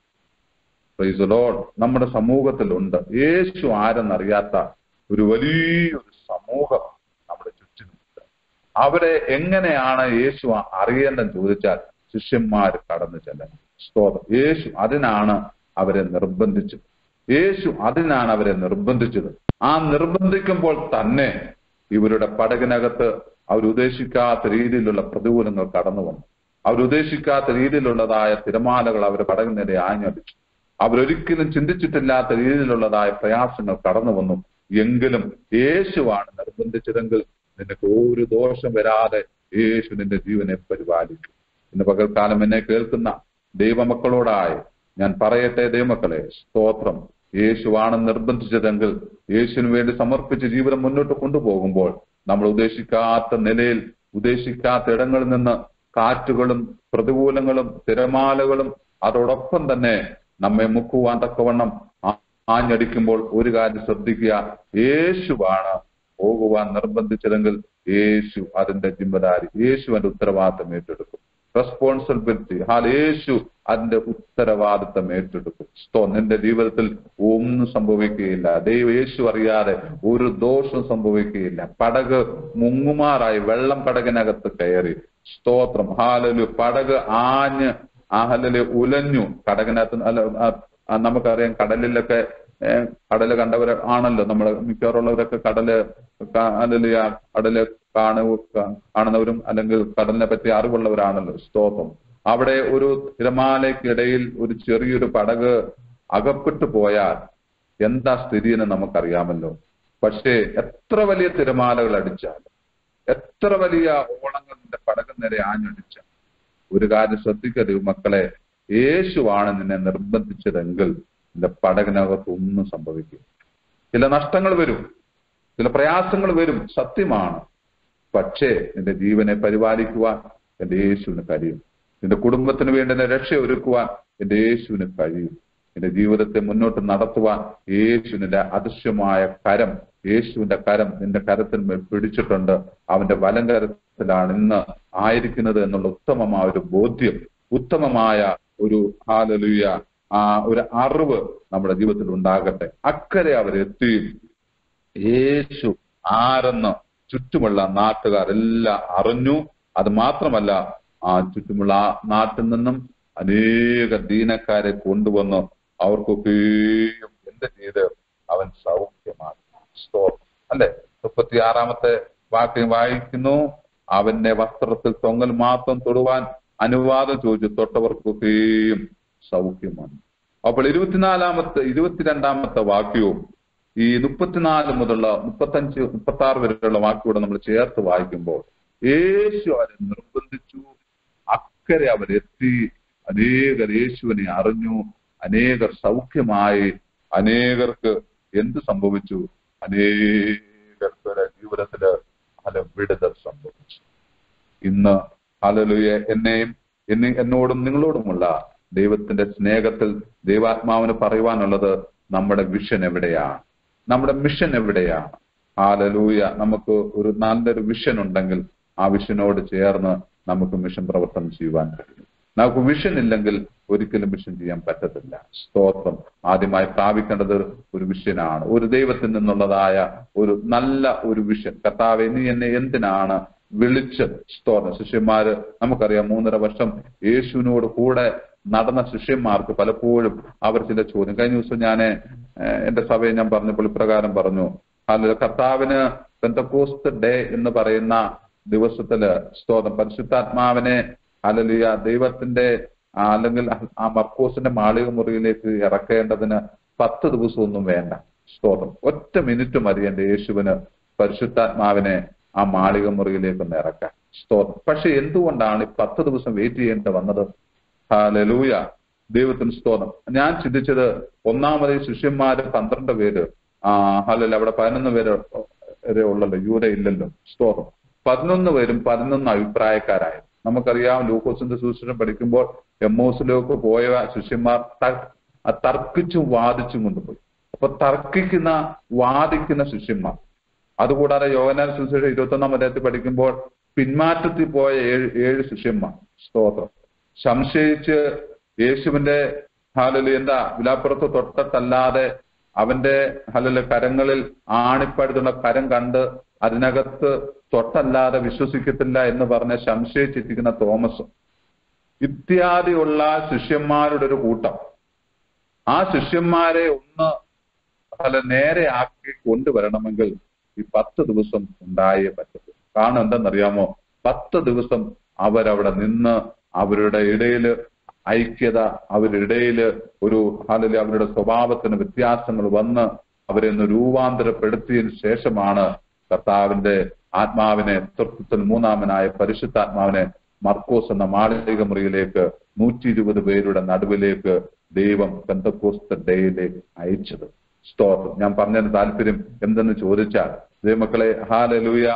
പ്രൈസ് ലോഡ് നമ്മുടെ സമൂഹത്തിലുണ്ട് യേശു ആരെന്നറിയാത്ത ഒരു വലിയൊരു സമൂഹം നമ്മുടെ ചുറ്റിനുണ്ട് അവരെ എങ്ങനെയാണ് യേശു അറിയേണ്ടെന്ന് ചോദിച്ചാൽ ശിഷ്യന്മാർ കടന്നു ചെല്ലണം സ്തോത്രം യേശു അതിനാണ് അവരെ നിർബന്ധിച്ചത് യേശു അതിനാണ് അവരെ നിർബന്ധിച്ചത് ആ നിർബന്ധിക്കുമ്പോൾ തന്നെ ഇവരുടെ പടകിനകത്ത് അവരുദ്ദേശിക്കാത്ത രീതിയിലുള്ള പ്രതികൂലങ്ങൾ കടന്നു വന്നു അവരുദ്ദേശിക്കാത്ത രീതിയിലുള്ളതായ തിരമാലകൾ അവരുടെ പടകിനെതിരെ ആഞ്ഞടിച്ചു അവരൊരിക്കലും ചിന്തിച്ചിട്ടില്ലാത്ത രീതിയിലുള്ളതായ പ്രയാസങ്ങൾ കടന്നു വന്നു എങ്കിലും യേശുവാണ് നിർബന്ധിച്ചതെങ്കിൽ നിനക്ക് ഒരു ദോഷം വരാതെ യേശു നിന്റെ ജീവനെ പരിപാലിക്കും ഇന്ന് പകൽക്കാലം എന്നെ കേൾക്കുന്ന ദൈവമക്കളോടായി ഞാൻ പറയട്ടെ ദൈവമക്കളെ സ്തോത്രം യേശുവാണ് നിർബന്ധിച്ചതെങ്കിൽ യേശുവിന് വേണ്ടി സമർപ്പിച്ച് ജീവിതം മുന്നോട്ട് കൊണ്ടുപോകുമ്പോൾ നമ്മൾ ഉദ്ദേശിക്കാത്ത നിലയിൽ ഉദ്ദേശിക്കാത്ത ഇടങ്ങളിൽ നിന്ന് കാറ്റുകളും പ്രതികൂലങ്ങളും തിരമാലകളും അതോടൊപ്പം തന്നെ നമ്മെ മുക്കുവാൻ തക്കവണ്ണം ആ- ആഞ്ഞടിക്കുമ്പോൾ ഒരു കാര്യം ശ്രദ്ധിക്കുക യേശുവാണ് പോകുവാൻ നിർബന്ധിച്ചതെങ്കിൽ യേശു അതിന്റെ ജിമ്മദാരി യേശു അതിന്റെ ഉത്തരവാദിത്തം ഏറ്റെടുക്കും റെസ്പോൺസിബിലിറ്റി ഹാൽ യേശു അതിന്റെ ഉത്തരവാദിത്തം ഏറ്റെടുക്കും സ്തോ നിന്റെ ജീവിതത്തിൽ ഒന്നും സംഭവിക്കുകയില്ല ദൈവം യേശു അറിയാതെ ഒരു ദോഷവും സംഭവിക്കുകയില്ല പടക് മുങ്ങുമാറായി വെള്ളം പടകിനകത്ത് കയറി സ്തോത്രം ഹാലലു പടക് ആഞ്ഞ് ആഹലല് ഉലഞ്ഞു കടകിനകത്ത് അല്ല ആ, ആ, നമുക്കറിയാം കടലിലൊക്കെ ഏഹ്, കടല് കണ്ടവർ ആണല്ലോ നമ്മൾ മിക്കവാറുള്ളവരൊക്കെ കടല് കാ- അല്ലെങ്കിൽ ആ കടല് കാണു കാ- കാണുന്നവരും അല്ലെങ്കിൽ കടലിനെ പറ്റി അറിവുള്ളവരാണല്ലോ സ്തോത്രം അവിടെ ഒരു തിരമാലയ്ക്കിടയിൽ ഒരു ചെറിയൊരു പടക് അകപ്പെട്ടു പോയാൽ എന്താ സ്ഥിതി എന്ന് നമുക്കറിയാമല്ലോ പക്ഷേ എത്ര വലിയ തിരമാലകൾ അടിച്ചാലും എത്ര വലിയ ഓളങ്ങളുടെ പടകം നേരെ ആഞ്ഞടിച്ചാൽ ഒരു കാര്യം ശ്രദ്ധിക്കരുത് മക്കളെ യേശുവാണ് നിന്നെ നിർബന്ധിച്ചതെങ്കിൽ നിന്റെ പടകിനകത്ത് ഒന്നും സംഭവിക്കും ചില നഷ്ടങ്ങൾ വരും ചില പ്രയാസങ്ങൾ വരും സത്യമാണ് പക്ഷേ നിന്റെ ജീവനെ പരിപാലിക്കുവാൻ എന്റെ യേശുവിന് കഴിയും നിന്റെ കുടുംബത്തിന് വേണ്ടി എന്നെ രക്ഷ ഒരുക്കുവാൻ എന്റെ യേശുവിന് കഴിയും നിന്റെ ജീവിതത്തെ മുന്നോട്ട് നടത്തുവാൻ യേശുവിന്റെ അദൃശ്യമായ കരം യേശുവിന്റെ കരം നിന്റെ കരത്തിൽ പിടിച്ചിട്ടുണ്ട് അവന്റെ വലം കരത്തിലാണ് ഇന്ന് ആയിരിക്കുന്നത് എന്നുള്ള ഉത്തമമായ ഒരു ബോധ്യം ഉത്തമമായ ഒരു ഹാലലുയ ആ ഒരു അറിവ് നമ്മുടെ ജീവിതത്തിൽ ഉണ്ടാകട്ടെ അക്കരെ അവരെത്തി യേശു ആരെന്ന് ചുറ്റുമുള്ള നാട്ടുകാരെല്ലാം അറിഞ്ഞു അത് മാത്രമല്ല ആ ചുറ്റുമുള്ള ആ നാട്ടിൽ നിന്നും അനേക ദീനക്കാരെ കൊണ്ടുവന്ന് അവർക്കൊക്കെയും എന്ത് ചെയ്ത് അവൻ സൗഖ്യമാക്കി സ്തോത്രം അല്ലെ മുപ്പത്തിയാറാമത്തെ വാക്യം വായിക്കുന്നു അവന്റെ വസ്ത്രത്തിൽ തൊങ്ങൽ മാത്രം തൊടുവാൻ അനുവാദം ചോദിച്ചു തൊട്ടവർക്കൊക്കെയും സൗഖ്യം വന്നു അപ്പോൾ ഇരുപത്തിനാലാമത്തെ ഇരുപത്തിരണ്ടാമത്തെ വാക്യവും ഈ മുപ്പത്തിനാല് മുതലുള്ള മുപ്പത്തഞ്ച് മുപ്പത്തി ആറ് വരെയുള്ള വാക്കുകൂടെ നമ്മൾ ചേർത്ത് വായിക്കുമ്പോൾ യേശു അവരെ നിർബന്ധിച്ചു അക്കരെ അവരെത്തി അനേകർ യേശുവിനെ അറിഞ്ഞു അനേകർ സൗഖ്യമായി അനേകർക്ക് എന്ത് സംഭവിച്ചു അനേകർക്ക് ജീവിതത്തില് പല വിടുതൽ സംഭവിച്ചു ഇന്ന് ഹലലുയെ എന്നെയും എന്നെ എന്നോടും നിങ്ങളോടുമുള്ള ദൈവത്തിന്റെ സ്നേഹത്തിൽ ദൈവാത്മാവിന് പറയുവാനുള്ളത് നമ്മുടെ വിഷൻ എവിടെയാണ് നമ്മുടെ മിഷൻ എവിടെയാണ് ഹാലലൂയ നമുക്ക് ഒരു നല്ലൊരു വിഷൻ ഉണ്ടെങ്കിൽ ആ വിഷനോട് ചേർന്ന് നമുക്ക് മിഷൻ പ്രവർത്തനം ചെയ്യുവാൻ കഴിയും നമുക്ക് വിഷൻ ഇല്ലെങ്കിൽ ഒരിക്കലും മിഷൻ ചെയ്യാൻ പറ്റത്തില്ല സ്തോത്രം ആദ്യമായി പ്രാപിക്കേണ്ടത് ഒരു വിഷനാണ് ഒരു ദൈവത്തിൽ നിന്നുള്ളതായ ഒരു നല്ല ഒരു വിഷൻ കർത്താവെ നീ എന്നെ എന്തിനാണ് വിളിച്ചത് സ്തോത്രം ശിഷ്യന്മാര് നമുക്കറിയാം മൂന്നര വർഷം യേശുവിനോട് കൂടെ നടന്ന ശിഷ്യന്മാർക്ക് പലപ്പോഴും അവർ ചില ചോദ്യം കഴിഞ്ഞ ദിവസം ഞാൻ എന്റെ സഭയെ ഞാൻ പറഞ്ഞപ്പോൾ ഇപ്രകാരം പറഞ്ഞു അല്ല കർത്താവിന് പെന്തക്കോസ്ത് ഡേ എന്ന് പറയുന്ന ദിവസത്തില് സ്തോത്രം പരിശുദ്ധാത്മാവിനെ അലലിയ ദൈവത്തിന്റെ ആ, അല്ലെങ്കിൽ ആ മർക്കോസിന്റെ മാളിക മുറിയിലേക്ക് ഇറക്കേണ്ടതിന് പത്ത് ദിവസമൊന്നും വേണ്ട സ്തോത്രം ഒറ്റ മിനിറ്റ് മതി എന്റെ യേശുവിന് പരിശുദ്ധാത്മാവിനെ ആ മാളിക മുറിയിലേക്ക് ഒന്ന് ഇറക്കാൻ സ്തോത്രം പക്ഷെ എന്തുകൊണ്ടാണ് ഈ പത്ത് ദിവസം വെയിറ്റ് ചെയ്യേണ്ടി വന്നത് ഹാലലൂയ ദൈവത്തിന് സ്തോത്രം ഞാൻ ചിന്തിച്ചത് ഒന്നാമത് ഈ ശിഷ്യന്മാര് പന്ത്രണ്ട് പേര് ആ അല്ലല്ല അവിടെ പതിനൊന്ന് പേര് വരെ ഉള്ളല്ലോ യൂര ഇല്ലല്ലോ സ്തോത്രം പതിനൊന്ന് പേരും പതിനൊന്ന് അഭിപ്രായക്കാരായിരുന്നു നമുക്കറിയാം ലൂക്കോസിന്റെ സുശേഷം പഠിക്കുമ്പോൾ എമ്മോസിലേക്ക് പോയ ശിഷ്യന്മാർ ത- ആ തർക്കിച്ചും വാദിച്ചും കൊണ്ടുപോയി അപ്പൊ തർക്കിക്കുന്ന വാദിക്കുന്ന ശിഷ്യന്മാർ അതുകൂടാതെ യോവനാൽ സുശേഷം ഇരുപത്തൊന്നാം അധ്യായത്തിൽ പഠിക്കുമ്പോൾ പിന്മാറ്റത്തിൽ പോയ ഏഴ് ഏഴ് ശിഷ്യന്മാർ സ്തോത്രം സംശയിച്ച് യേശുവിന്റെ ഹാലല് എന്താ വിലാപ്പുറത്ത് തൊട്ടത്തല്ലാതെ അവന്റെ ഹലല് കരങ്ങളിൽ ആണിപ്പഴുതുള്ള കരം കണ്ട് അതിനകത്ത് തൊട്ടല്ലാതെ വിശ്വസിക്കത്തില്ല എന്ന് പറഞ്ഞ് സംശയിച്ചിരിക്കുന്ന തോമസ് ഇത്യാദിയുള്ള ശിഷ്യന്മാരുടെ ഒരു കൂട്ടം ആ ശിഷ്യന്മാരെ ഒന്ന് അല്ല നേരെ ആക്കി കൊണ്ടുവരണമെങ്കിൽ ഈ പത്ത് ദിവസം ഉണ്ടായേ പറ്റൂ കാരണം എന്തെന്നറിയാമോ പത്ത് ദിവസം അവരവിടെ നിന്ന് അവരുടെ ഇടയില് ഐക്യത അവരുടെ ഇടയില് ഒരു ഹാലില് അവരുടെ സ്വഭാവത്തിന് വ്യത്യാസങ്ങൾ വന്ന് അവരെ ഒന്ന് രൂപാന്തരപ്പെടുത്തിയതിനു ശേഷമാണ് കർത്താവിന്റെ ആത്മാവിനെ തൃത്വത്തിൽ മൂന്നാമനായ പരിശുദ്ധാത്മാവിനെ മർക്കോസ് എന്ന മാളിക മുറിയിലേക്ക് നൂറ്റി ഇരുപത് പേരുടെ നടുവിലേക്ക് ദൈവം പെന്തക്കോസ്ത ഡേയിലേക്ക് അയച്ചത് സ്തോത്രം ഞാൻ പറഞ്ഞതിന് താല്പര്യം എന്തെന്ന് ചോദിച്ചാൽ ദൈവമക്കളെ ഹാലലൂയ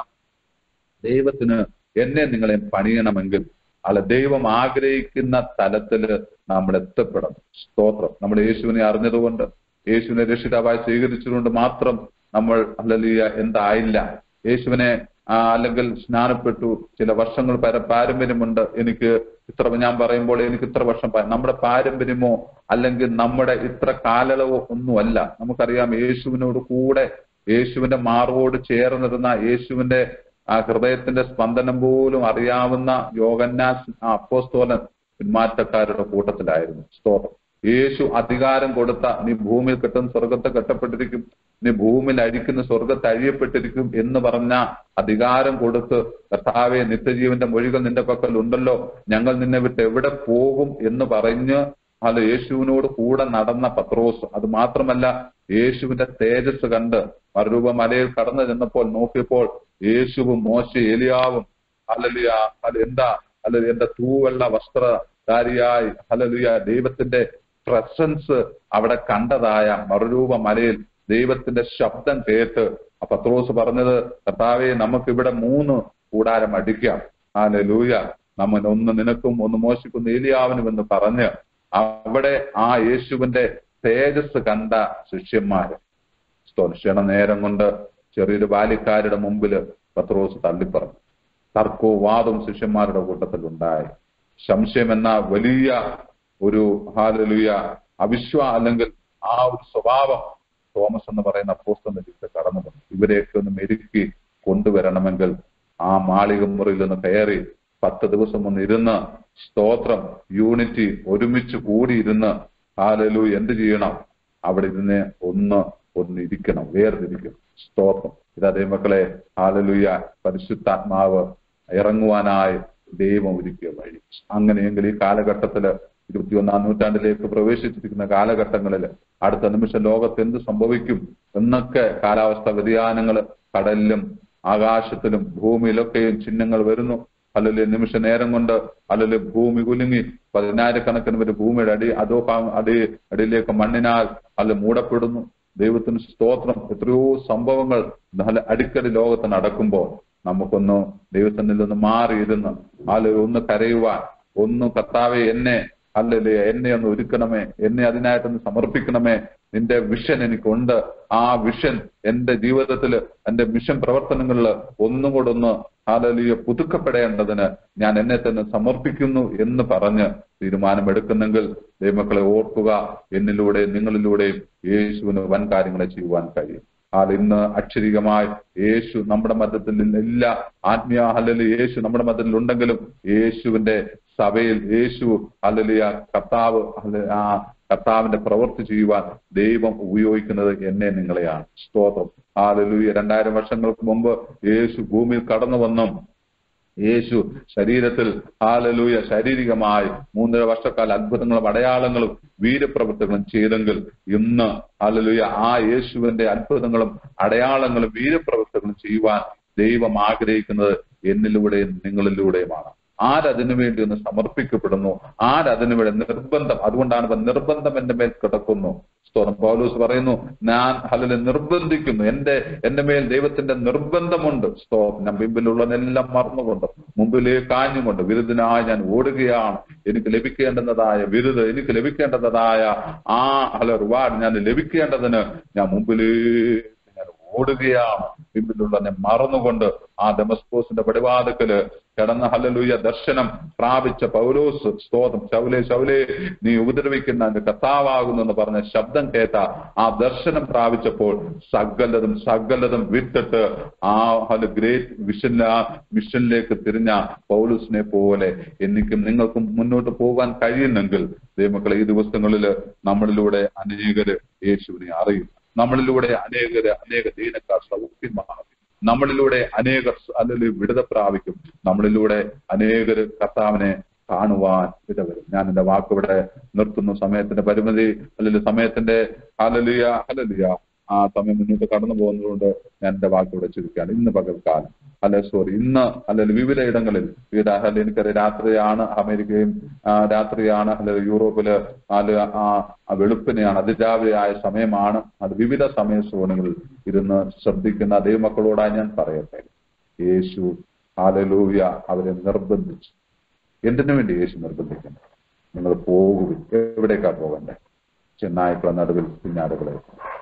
ദൈവത്തിന് എന്നെ നിങ്ങളെ പണിയണമെങ്കിൽ അല്ല ദൈവം ആഗ്രഹിക്കുന്ന തലത്തില് നമ്മൾ എത്തപ്പെടണം സ്തോത്രം നമ്മൾ യേശുവിനെ അറിഞ്ഞതുകൊണ്ട് യേശുവിനെ രക്ഷിതാവായി സ്വീകരിച്ചതുകൊണ്ട് മാത്രം നമ്മൾ അല്ലലിയ എന്തായില്ല യേശുവിനെ ആ, അല്ലെങ്കിൽ സ്നാനപ്പെട്ടു ചില വർഷങ്ങൾ പര- പാരമ്പര്യമുണ്ട് എനിക്ക് ഇത്ര ഞാൻ പറയുമ്പോൾ എനിക്ക് ഇത്ര വർഷം പാ- നമ്മുടെ പാരമ്പര്യമോ അല്ലെങ്കിൽ നമ്മുടെ ഇത്ര കാലയളവോ ഒന്നുമല്ല നമുക്കറിയാം യേശുവിനോട് കൂടെ യേശുവിന്റെ മാർവോട് ചേർന്നിരുന്ന യേശുവിന്റെ ആ ഹൃദയത്തിന്റെ സ്പന്ദനം പോലും അറിയാവുന്ന യോഗന്നാസ് ആ അപ്പോസ്തോലൻ പിന്മാറ്റക്കാരുടെ കൂട്ടത്തിലായിരുന്നു സ്തോത്രം യേശു അധികാരം കൊടുത്ത നീ ഭൂമിയിൽ കെട്ടുന്ന സ്വർഗത്തെ കെട്ടപ്പെട്ടിരിക്കും നീ ഭൂമിയിൽ അഴിക്കുന്ന സ്വർഗത്തെ അഴിയപ്പെട്ടിരിക്കും എന്ന് പറഞ്ഞ അധികാരം കൊടുത്ത് കർത്താവെ നിത്യജീവന്റെ മൊഴികൾ നിന്റെ പക്കൽ ഉണ്ടല്ലോ ഞങ്ങൾ നിന്നെ വിട്ട് എവിടെ പോകും എന്ന് പറഞ്ഞ് അത് യേശുവിനോട് കൂടെ നടന്ന പത്രോസ് അത് മാത്രമല്ല യേശുവിന്റെ തേജസ് കണ്ട് മറുരൂപ മലയിൽ കടന്നു ചെന്നപ്പോൾ നോക്കിയപ്പോൾ യേശുവും മോശ എലിയാവും അല്ലലിയ അത് എന്താ അല്ല എന്റെ തൂവെള്ള വസ്ത്രധാരിയായി അല്ലലിയ ദൈവത്തിന്റെ പ്രസൻസ് അവിടെ കണ്ടതായ മറുരൂപ മലയിൽ ദൈവത്തിന്റെ ശബ്ദം കേട്ട് ആ പത്രോസ് പറഞ്ഞത് കർത്താവെ നമുക്ക് ഇവിടെ മൂന്ന് കൂടാരം അടിക്കാം ഹാലലൂയ നമ്മൻ ഒന്ന് നിനക്കും ഒന്ന് മോശിക്കും ഏലിയാവിനും എന്ന് പറഞ്ഞ് അവിടെ ആ യേശുവിന്റെ തേജസ് കണ്ട ശിഷ്യന്മാര് സ്തോത്രം. ക്ഷണനേരം കൊണ്ട് ചെറിയൊരു ബാല്യക്കാരുടെ മുമ്പിൽ പത്രോസ് തള്ളിപ്പറഞ്ഞു തർക്കവും വാദവും ശിഷ്യന്മാരുടെ കൂട്ടത്തിൽ ഉണ്ടായി സംശയം എന്ന വലിയ ഒരു ഹാലലുയ അവിശ്വാ അല്ലെങ്കിൽ ആ ഒരു സ്വഭാവം തോമസ് എന്ന് പറയുന്ന അപ്പോസ്തലിലേക്ക് കടന്നു വന്നു ഇവരെയൊക്കെ ഒന്ന് മെരുക്കി കൊണ്ടുവരണമെങ്കിൽ ആ മാളിക മുറിയിൽ നിന്ന് കയറി പത്ത് ദിവസം ഒന്ന് ഇരുന്ന് സ്തോത്രം യൂണിറ്റി ഒരുമിച്ച് കൂടിയിരുന്ന് ഹാലലു എന്ത് ചെയ്യണം അവിടെ ഇരുന്ന് ഒന്ന് ഒന്ന് ഇരിക്കണം വേർതിരിക്കണം സ്തോത്രം ഇതാ ദൈവമക്കളെ ഹാലലുയ പരിശുദ്ധാത്മാവ് ഇറങ്ങുവാനായി ദൈവം ഒരുക്കിയ വഴി അങ്ങനെയെങ്കിൽ ഈ കാലഘട്ടത്തില് ഇരുപത്തിയൊന്നാം നൂറ്റാണ്ടിലേക്ക് പ്രവേശിച്ചിരിക്കുന്ന കാലഘട്ടങ്ങളിൽ അടുത്ത നിമിഷം ലോകത്ത് എന്ത് സംഭവിക്കും എന്നൊക്കെ കാലാവസ്ഥ വ്യതിയാനങ്ങൾ കടലിലും ആകാശത്തിലും ഭൂമിയിലൊക്കെയും ചിഹ്നങ്ങൾ വരുന്നു അല്ലെങ്കിൽ നിമിഷ നേരം കൊണ്ട് അല്ലെങ്കിൽ ഭൂമി കുലുങ്ങി പതിനായിരക്കണക്കിന് പേര് ഭൂമിയുടെ അടി അതോ ഭാ- അടി അടിയിലേക്ക് മണ്ണിനാൽ അല്ല മൂടപ്പെടുന്നു ദൈവത്തിന് സ്തോത്രം എത്രയോ സംഭവങ്ങൾ നല്ല അടിക്കടി ലോകത്ത് നടക്കുമ്പോൾ നമുക്കൊന്ന് ദൈവത്തിൽ നിന്ന് മാറിയിരുന്ന് അല്ല ഒന്ന് കരയുവാൻ ഒന്ന് കർത്താവെ എന്നെ അല്ലല്ലേ എന്നെ ഒന്ന് ഒരുക്കണമേ എന്നെ അതിനായിട്ടൊന്ന് സമർപ്പിക്കണമേ നിന്റെ വിഷൻ എനിക്കുണ്ട് ആ വിഷൻ എന്റെ ജീവിതത്തിൽ എന്റെ മിഷൻ പ്രവർത്തനങ്ങളിൽ ഒന്നും കൂടെ ഒന്ന് ഹാലലിയ പുതുക്കപ്പെടേണ്ടതിന് ഞാൻ എന്നെ തന്നെ സമർപ്പിക്കുന്നു എന്ന് പറഞ്ഞ് തീരുമാനമെടുക്കുന്നെങ്കിൽ ദൈവമക്കളെ ഓർക്കുക എന്നിലൂടെ നിങ്ങളിലൂടെയും യേശുവിന് വൻ കാര്യങ്ങളെ ചെയ്യുവാൻ കഴിയും ആൾ ഇന്ന് അക്ഷരികമായി യേശു നമ്മുടെ മതത്തിൽ ഇല്ല ആത്മീയ ഹല്ലല് യേശു നമ്മുടെ മതത്തിൽ ഉണ്ടെങ്കിലും യേശുവിന്റെ സഭയിൽ യേശു ഹല്ലലിയ കർത്താവ് ഹല്ല- ആ കർത്താവിന്റെ പ്രവൃത്തി ചെയ്യുവാൻ ദൈവം ഉപയോഗിക്കുന്നത് എന്നെ നിങ്ങളെയാണ് സ്തോത്രം ഹാലലൂയ രണ്ടായിരം വർഷങ്ങൾക്ക് മുമ്പ് യേശു ഭൂമിയിൽ കടന്നു വന്നും യേശു ശരീരത്തിൽ ഹാലലൂയ ശാരീരികമായി മൂന്നര വർഷക്കാല അത്ഭുതങ്ങളും അടയാളങ്ങളും വീരപ്രവൃത്തികളും ചെയ്തെങ്കിൽ ഇന്ന് ഹാലലൂയ ആ യേശുവിന്റെ അത്ഭുതങ്ങളും അടയാളങ്ങളും വീരപ്രവൃത്തികളും ചെയ്യുവാൻ ദൈവം ആഗ്രഹിക്കുന്നത് എന്നിലൂടെയും നിങ്ങളിലൂടെയുമാണ് ആരതിനു വേണ്ടി ഒന്ന് സമർപ്പിക്കപ്പെടുന്നു ആരതിനു വേണ്ടി നിർബന്ധം അതുകൊണ്ടാണ് ഇപ്പൊ നിർബന്ധം എന്റെ മേൽ കിടക്കുന്നു സ്തോത്രം പൗലൂസ് പറയുന്നു ഞാൻ ഹലല് നിർബന്ധിക്കുന്നു എന്റെ എന്റെ മേൽ ദൈവത്തിന്റെ നിർബന്ധമുണ്ട് സ്തോത്രം ഞാൻ മുമ്പിലുള്ളതെല്ലാം മറന്നുകൊണ്ട് മുമ്പിലേക്ക് കാഞ്ഞുകൊണ്ട് വിരുദ്ധനായി ഞാൻ ഓടുകയാണ് എനിക്ക് ലഭിക്കേണ്ടുന്നതായ വിരുദ് എനിക്ക് ലഭിക്കേണ്ടതായ ആ ഹല റിവാർഡ് ഞാൻ ലഭിക്കേണ്ടതിന് ഞാൻ മുമ്പിലേക്ക് ഞാൻ ഓടുകയാണ് മുമ്പിലുള്ളതിനെ മറന്നുകൊണ്ട് ആ ഡെമസ്കോസിന്റെ പടിവാദക്കല് കിടന്ന ഹലലൂയ ദർശനം പ്രാപിച്ച പൗലോസ് സ്തോത്രം ശൗലേ ശൗലേ നീ ഉപദ്രവിക്കുന്ന എന്റെ കർത്താവാകുന്നു എന്ന് പറഞ്ഞ ശബ്ദം കേട്ട ആ ദർശനം പ്രാപിച്ചപ്പോൾ സകലതും സകലതും വിട്ടിട്ട് ആ ഹല ഗ്രേറ്റ് വിഷനിൽ ആ മിഷനിലേക്ക് തിരിഞ്ഞ പൗലൂസിനെ പോലെ എനിക്കും നിങ്ങൾക്കും മുന്നോട്ട് പോകാൻ കഴിയുന്നെങ്കിൽ ദൈവമക്കളെ ഈ ദിവസങ്ങളിൽ നമ്മളിലൂടെ അനേകര് യേശുവിനെ അറിയും നമ്മളിലൂടെ അനേകര് അനേക ദീനക്കാർ സൗഖ്യമാകും നമ്മളിലൂടെ അനേകർ അല്ലെങ്കിൽ വിടുത പ്രാപിക്കും നമ്മളിലൂടെ അനേകര് കർത്താവിനെ കാണുവാൻ ഇടവരും ഞാൻ എന്റെ വാക്കിവിടെ നിർത്തുന്നു സമയത്തിന്റെ പരിമിതി അല്ലെങ്കിൽ സമയത്തിന്റെ ഹലലിയ ഹലലിയ ആ സമയം മുന്നോട്ട് കടന്നു പോകുന്നതുകൊണ്ട് ഞാൻ എന്റെ വാക്കിവിടെ ചുരുക്കുകയാണ് ഇന്ന് പകൽക്കാലം അല്ലെ സോറി ഇന്ന് അല്ലെങ്കിൽ വിവിധ ഇടങ്ങളിൽ വിവിധ അല്ലെ എനിക്കറിയാം രാത്രിയാണ് അമേരിക്കയും ആ, രാത്രിയാണ് അല്ലെങ്കിൽ യൂറോപ്പില് അല്ലെ ആ ആ വെളുപ്പിനെയാണ് അതിരാവിലെയായ സമയമാണ് അത് വിവിധ സമയ സോണുകളിൽ ഇരുന്ന് ശ്രദ്ധിക്കുന്ന ദൈവമക്കളോടായി ഞാൻ പറയട്ടെ യേശു ഹാലലൂയ അവരെ നിർബന്ധിച്ചു എന്തിനു വേണ്ടി യേശു നിർബന്ധിക്കുന്നു നിങ്ങൾ പോകുവിൻ എവിടേക്കാ പോകണ്ടേ ചെന്നായ്ക്കളെ നടുവിൽ പിന്നാടുകളെ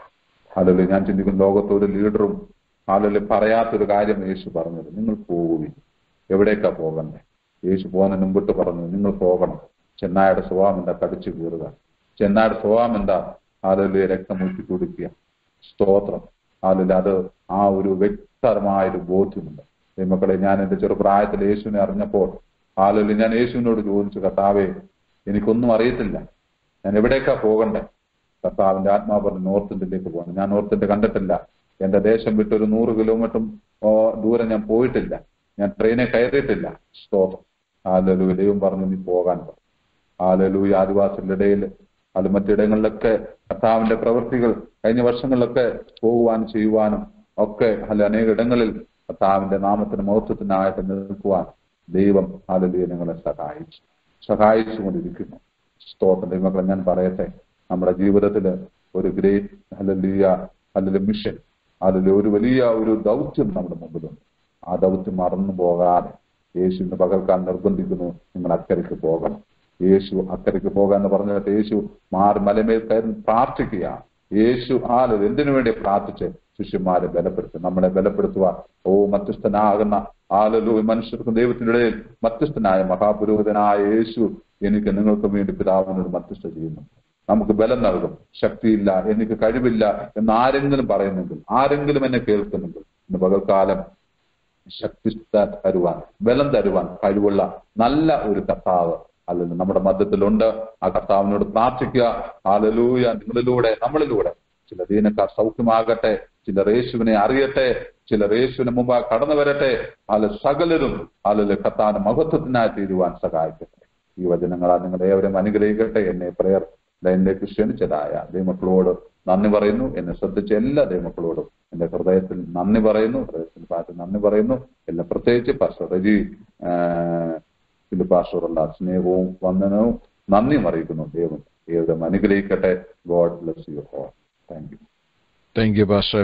അതിൽ ഞാൻ ചിന്തിക്കുന്ന ലോകത്ത് ഒരു ലീഡറും അതിൽ പറയാത്തൊരു കാര്യം യേശു പറഞ്ഞത് നിങ്ങൾ പോകുവിൻ എവിടേക്കാ പോകണ്ടേ യേശു പോകുന്നതിന് മുമ്പിട്ട് പറഞ്ഞു നിങ്ങൾ പോകണം ചെന്നായുടെ സ്വഭാവം എന്താ കടിച്ചു കീറുക ചെന്നായുടെ സ്വഭാവം എന്താ അതിൽ രക്തം ഊറ്റി കുടിക്കുക സ്തോത്രം അതിൽ അത് ആ ഒരു വ്യക്തമായൊരു ബോധ്യമുണ്ട് മക്കളെ ഞാൻ എന്റെ ചെറുപ്രായത്തിൽ യേശുവിനെ അറിഞ്ഞപ്പോൾ ആളുകൾ ഞാൻ യേശുവിനോട് ചോദിച്ചു കർത്താവേ എനിക്കൊന്നും അറിയത്തില്ല ഞാൻ എവിടേക്കാ പോകണ്ടേ കർത്താവിന്റെ ആത്മാവ് പറഞ്ഞു നോർത്ത് ഇന്ത്യയിലേക്ക് പോകണം ഞാൻ നോർത്ത് ഇന്ത്യ കണ്ടിട്ടില്ല എന്റെ ദേശം വിട്ടൊരു നൂറ് കിലോമീറ്ററും ഓ, ദൂരം ഞാൻ പോയിട്ടില്ല ഞാൻ ട്രെയിനെ കയറിയിട്ടില്ല സ്തോത്രം ആലലൂയ ദൈവം പറഞ്ഞു നീ പോകാൻ പറഞ്ഞു ആലലൂയ ആദിവാസികളുടെ ഇടയിൽ അത് മറ്റിടങ്ങളിലൊക്കെ കർത്താവിന്റെ പ്രവൃത്തികൾ കഴിഞ്ഞ വർഷങ്ങളിലൊക്കെ പോകുവാനും ചെയ്യുവാനും ഒക്കെ അല്ല അനേക ഇടങ്ങളിൽ കർത്താവിന്റെ നാമത്തിന് മഹത്വത്തിനായിട്ട് നിൽക്കുവാൻ ദൈവം ആലലൂയ നിങ്ങളെ സഹായിച്ചു സഹായിച്ചുകൊണ്ടിരിക്കുന്നു സ്തോത്രം ദൈവമക്കളെ ഞാൻ പറയട്ടെ നമ്മുടെ ജീവിതത്തിൽ ഒരു ഗ്രേറ്റ് ഹലലിയ അല്ലെങ്കിൽ മിഷൻ അതിൽ ഒരു വലിയ ഒരു ദൗത്യം നമ്മുടെ മുമ്പിലുണ്ട് ആ ദൗത്യം മറന്നു പോകാതെ യേശു ഇന്ന് പകൽക്കാൻ നിർബന്ധിക്കുന്നു നിങ്ങൾ അക്കരയ്ക്ക് പോകണം യേശു അക്കരയ്ക്ക് പോകാന്ന് പറഞ്ഞിട്ട് യേശു മാറി മലമേൽ കയറി പ്രാർത്ഥിക്കുക യേശു ആല് എന്തിനു വേണ്ടി പ്രാർത്ഥിച്ച് ശിഷ്യന്മാരെ ബലപ്പെടുത്തും നമ്മളെ ബലപ്പെടുത്തുവാൻ ഓ മധ്യസ്ഥനാകുന്ന ആലലു മനുഷ്യർക്കും ദൈവത്തിന്റെ ഇടയിൽ മധ്യസ്ഥനായ മഹാപുരോഹിതനായ യേശു എനിക്ക് നിങ്ങൾക്കും വേണ്ടി പിതാവിനോട് മധ്യസ്ഥ ചെയ്യുന്നു നമുക്ക് ബലം നൽകും ശക്തിയില്ല എനിക്ക് കഴിവില്ല എന്ന് ആരെങ്കിലും പറയുന്നെങ്കിൽ ആരെങ്കിലും എന്നെ കേൾക്കുന്നെങ്കിൽ ഇന്ന് പകൽക്കാലം ശക്തി തരുവാൻ ബലം തരുവാൻ കഴിവുള്ള നല്ല ഒരു കർത്താവ് അല്ലെങ്കിൽ നമ്മുടെ മധ്യത്തിലുണ്ട് ആ കർത്താവിനോട് പ്രാർത്ഥിക്കുക ആലലൂയ നിങ്ങളിലൂടെ നമ്മളിലൂടെ ചില ദീനക്കാർ സൗഖ്യമാകട്ടെ ചിലർ യേശുവിനെ അറിയട്ടെ ചിലർ യേശുവിന് മുമ്പ് കടന്നു വരട്ടെ അത് സകലരും അതിൽ കർത്താവിന്റെ മഹത്വത്തിനായി തീരുവാൻ സഹായിക്കട്ടെ ഈ വചനങ്ങളാൽ നിങ്ങൾ ഏവരും അനുഗ്രഹിക്കട്ടെ എന്നെ പ്രയർ ലൈനിലേക്ക് ക്ഷണിച്ചതായ ദൈവമക്കളോട് നന്ദി പറയുന്നു എന്നെ ശ്രദ്ധിച്ച എല്ലാ ദൈവമക്കളോടും എന്റെ ഹൃദയത്തിൽ നന്ദി പറയുന്നു ഹൃദയത്തിൽ പാട്ട് നന്ദി പറയുന്നു എല്ലാം പ്രത്യേകിച്ച് പാസ്റ്റർ റജി പാസ്റ്ററുള്ള സ്നേഹവും വന്ദനവും നന്ദിയും അറിയിക്കുന്നു ദൈവം ഏവരും അനുഗ്രഹിക്കട്ടെ God bless you all thank you thank you pastor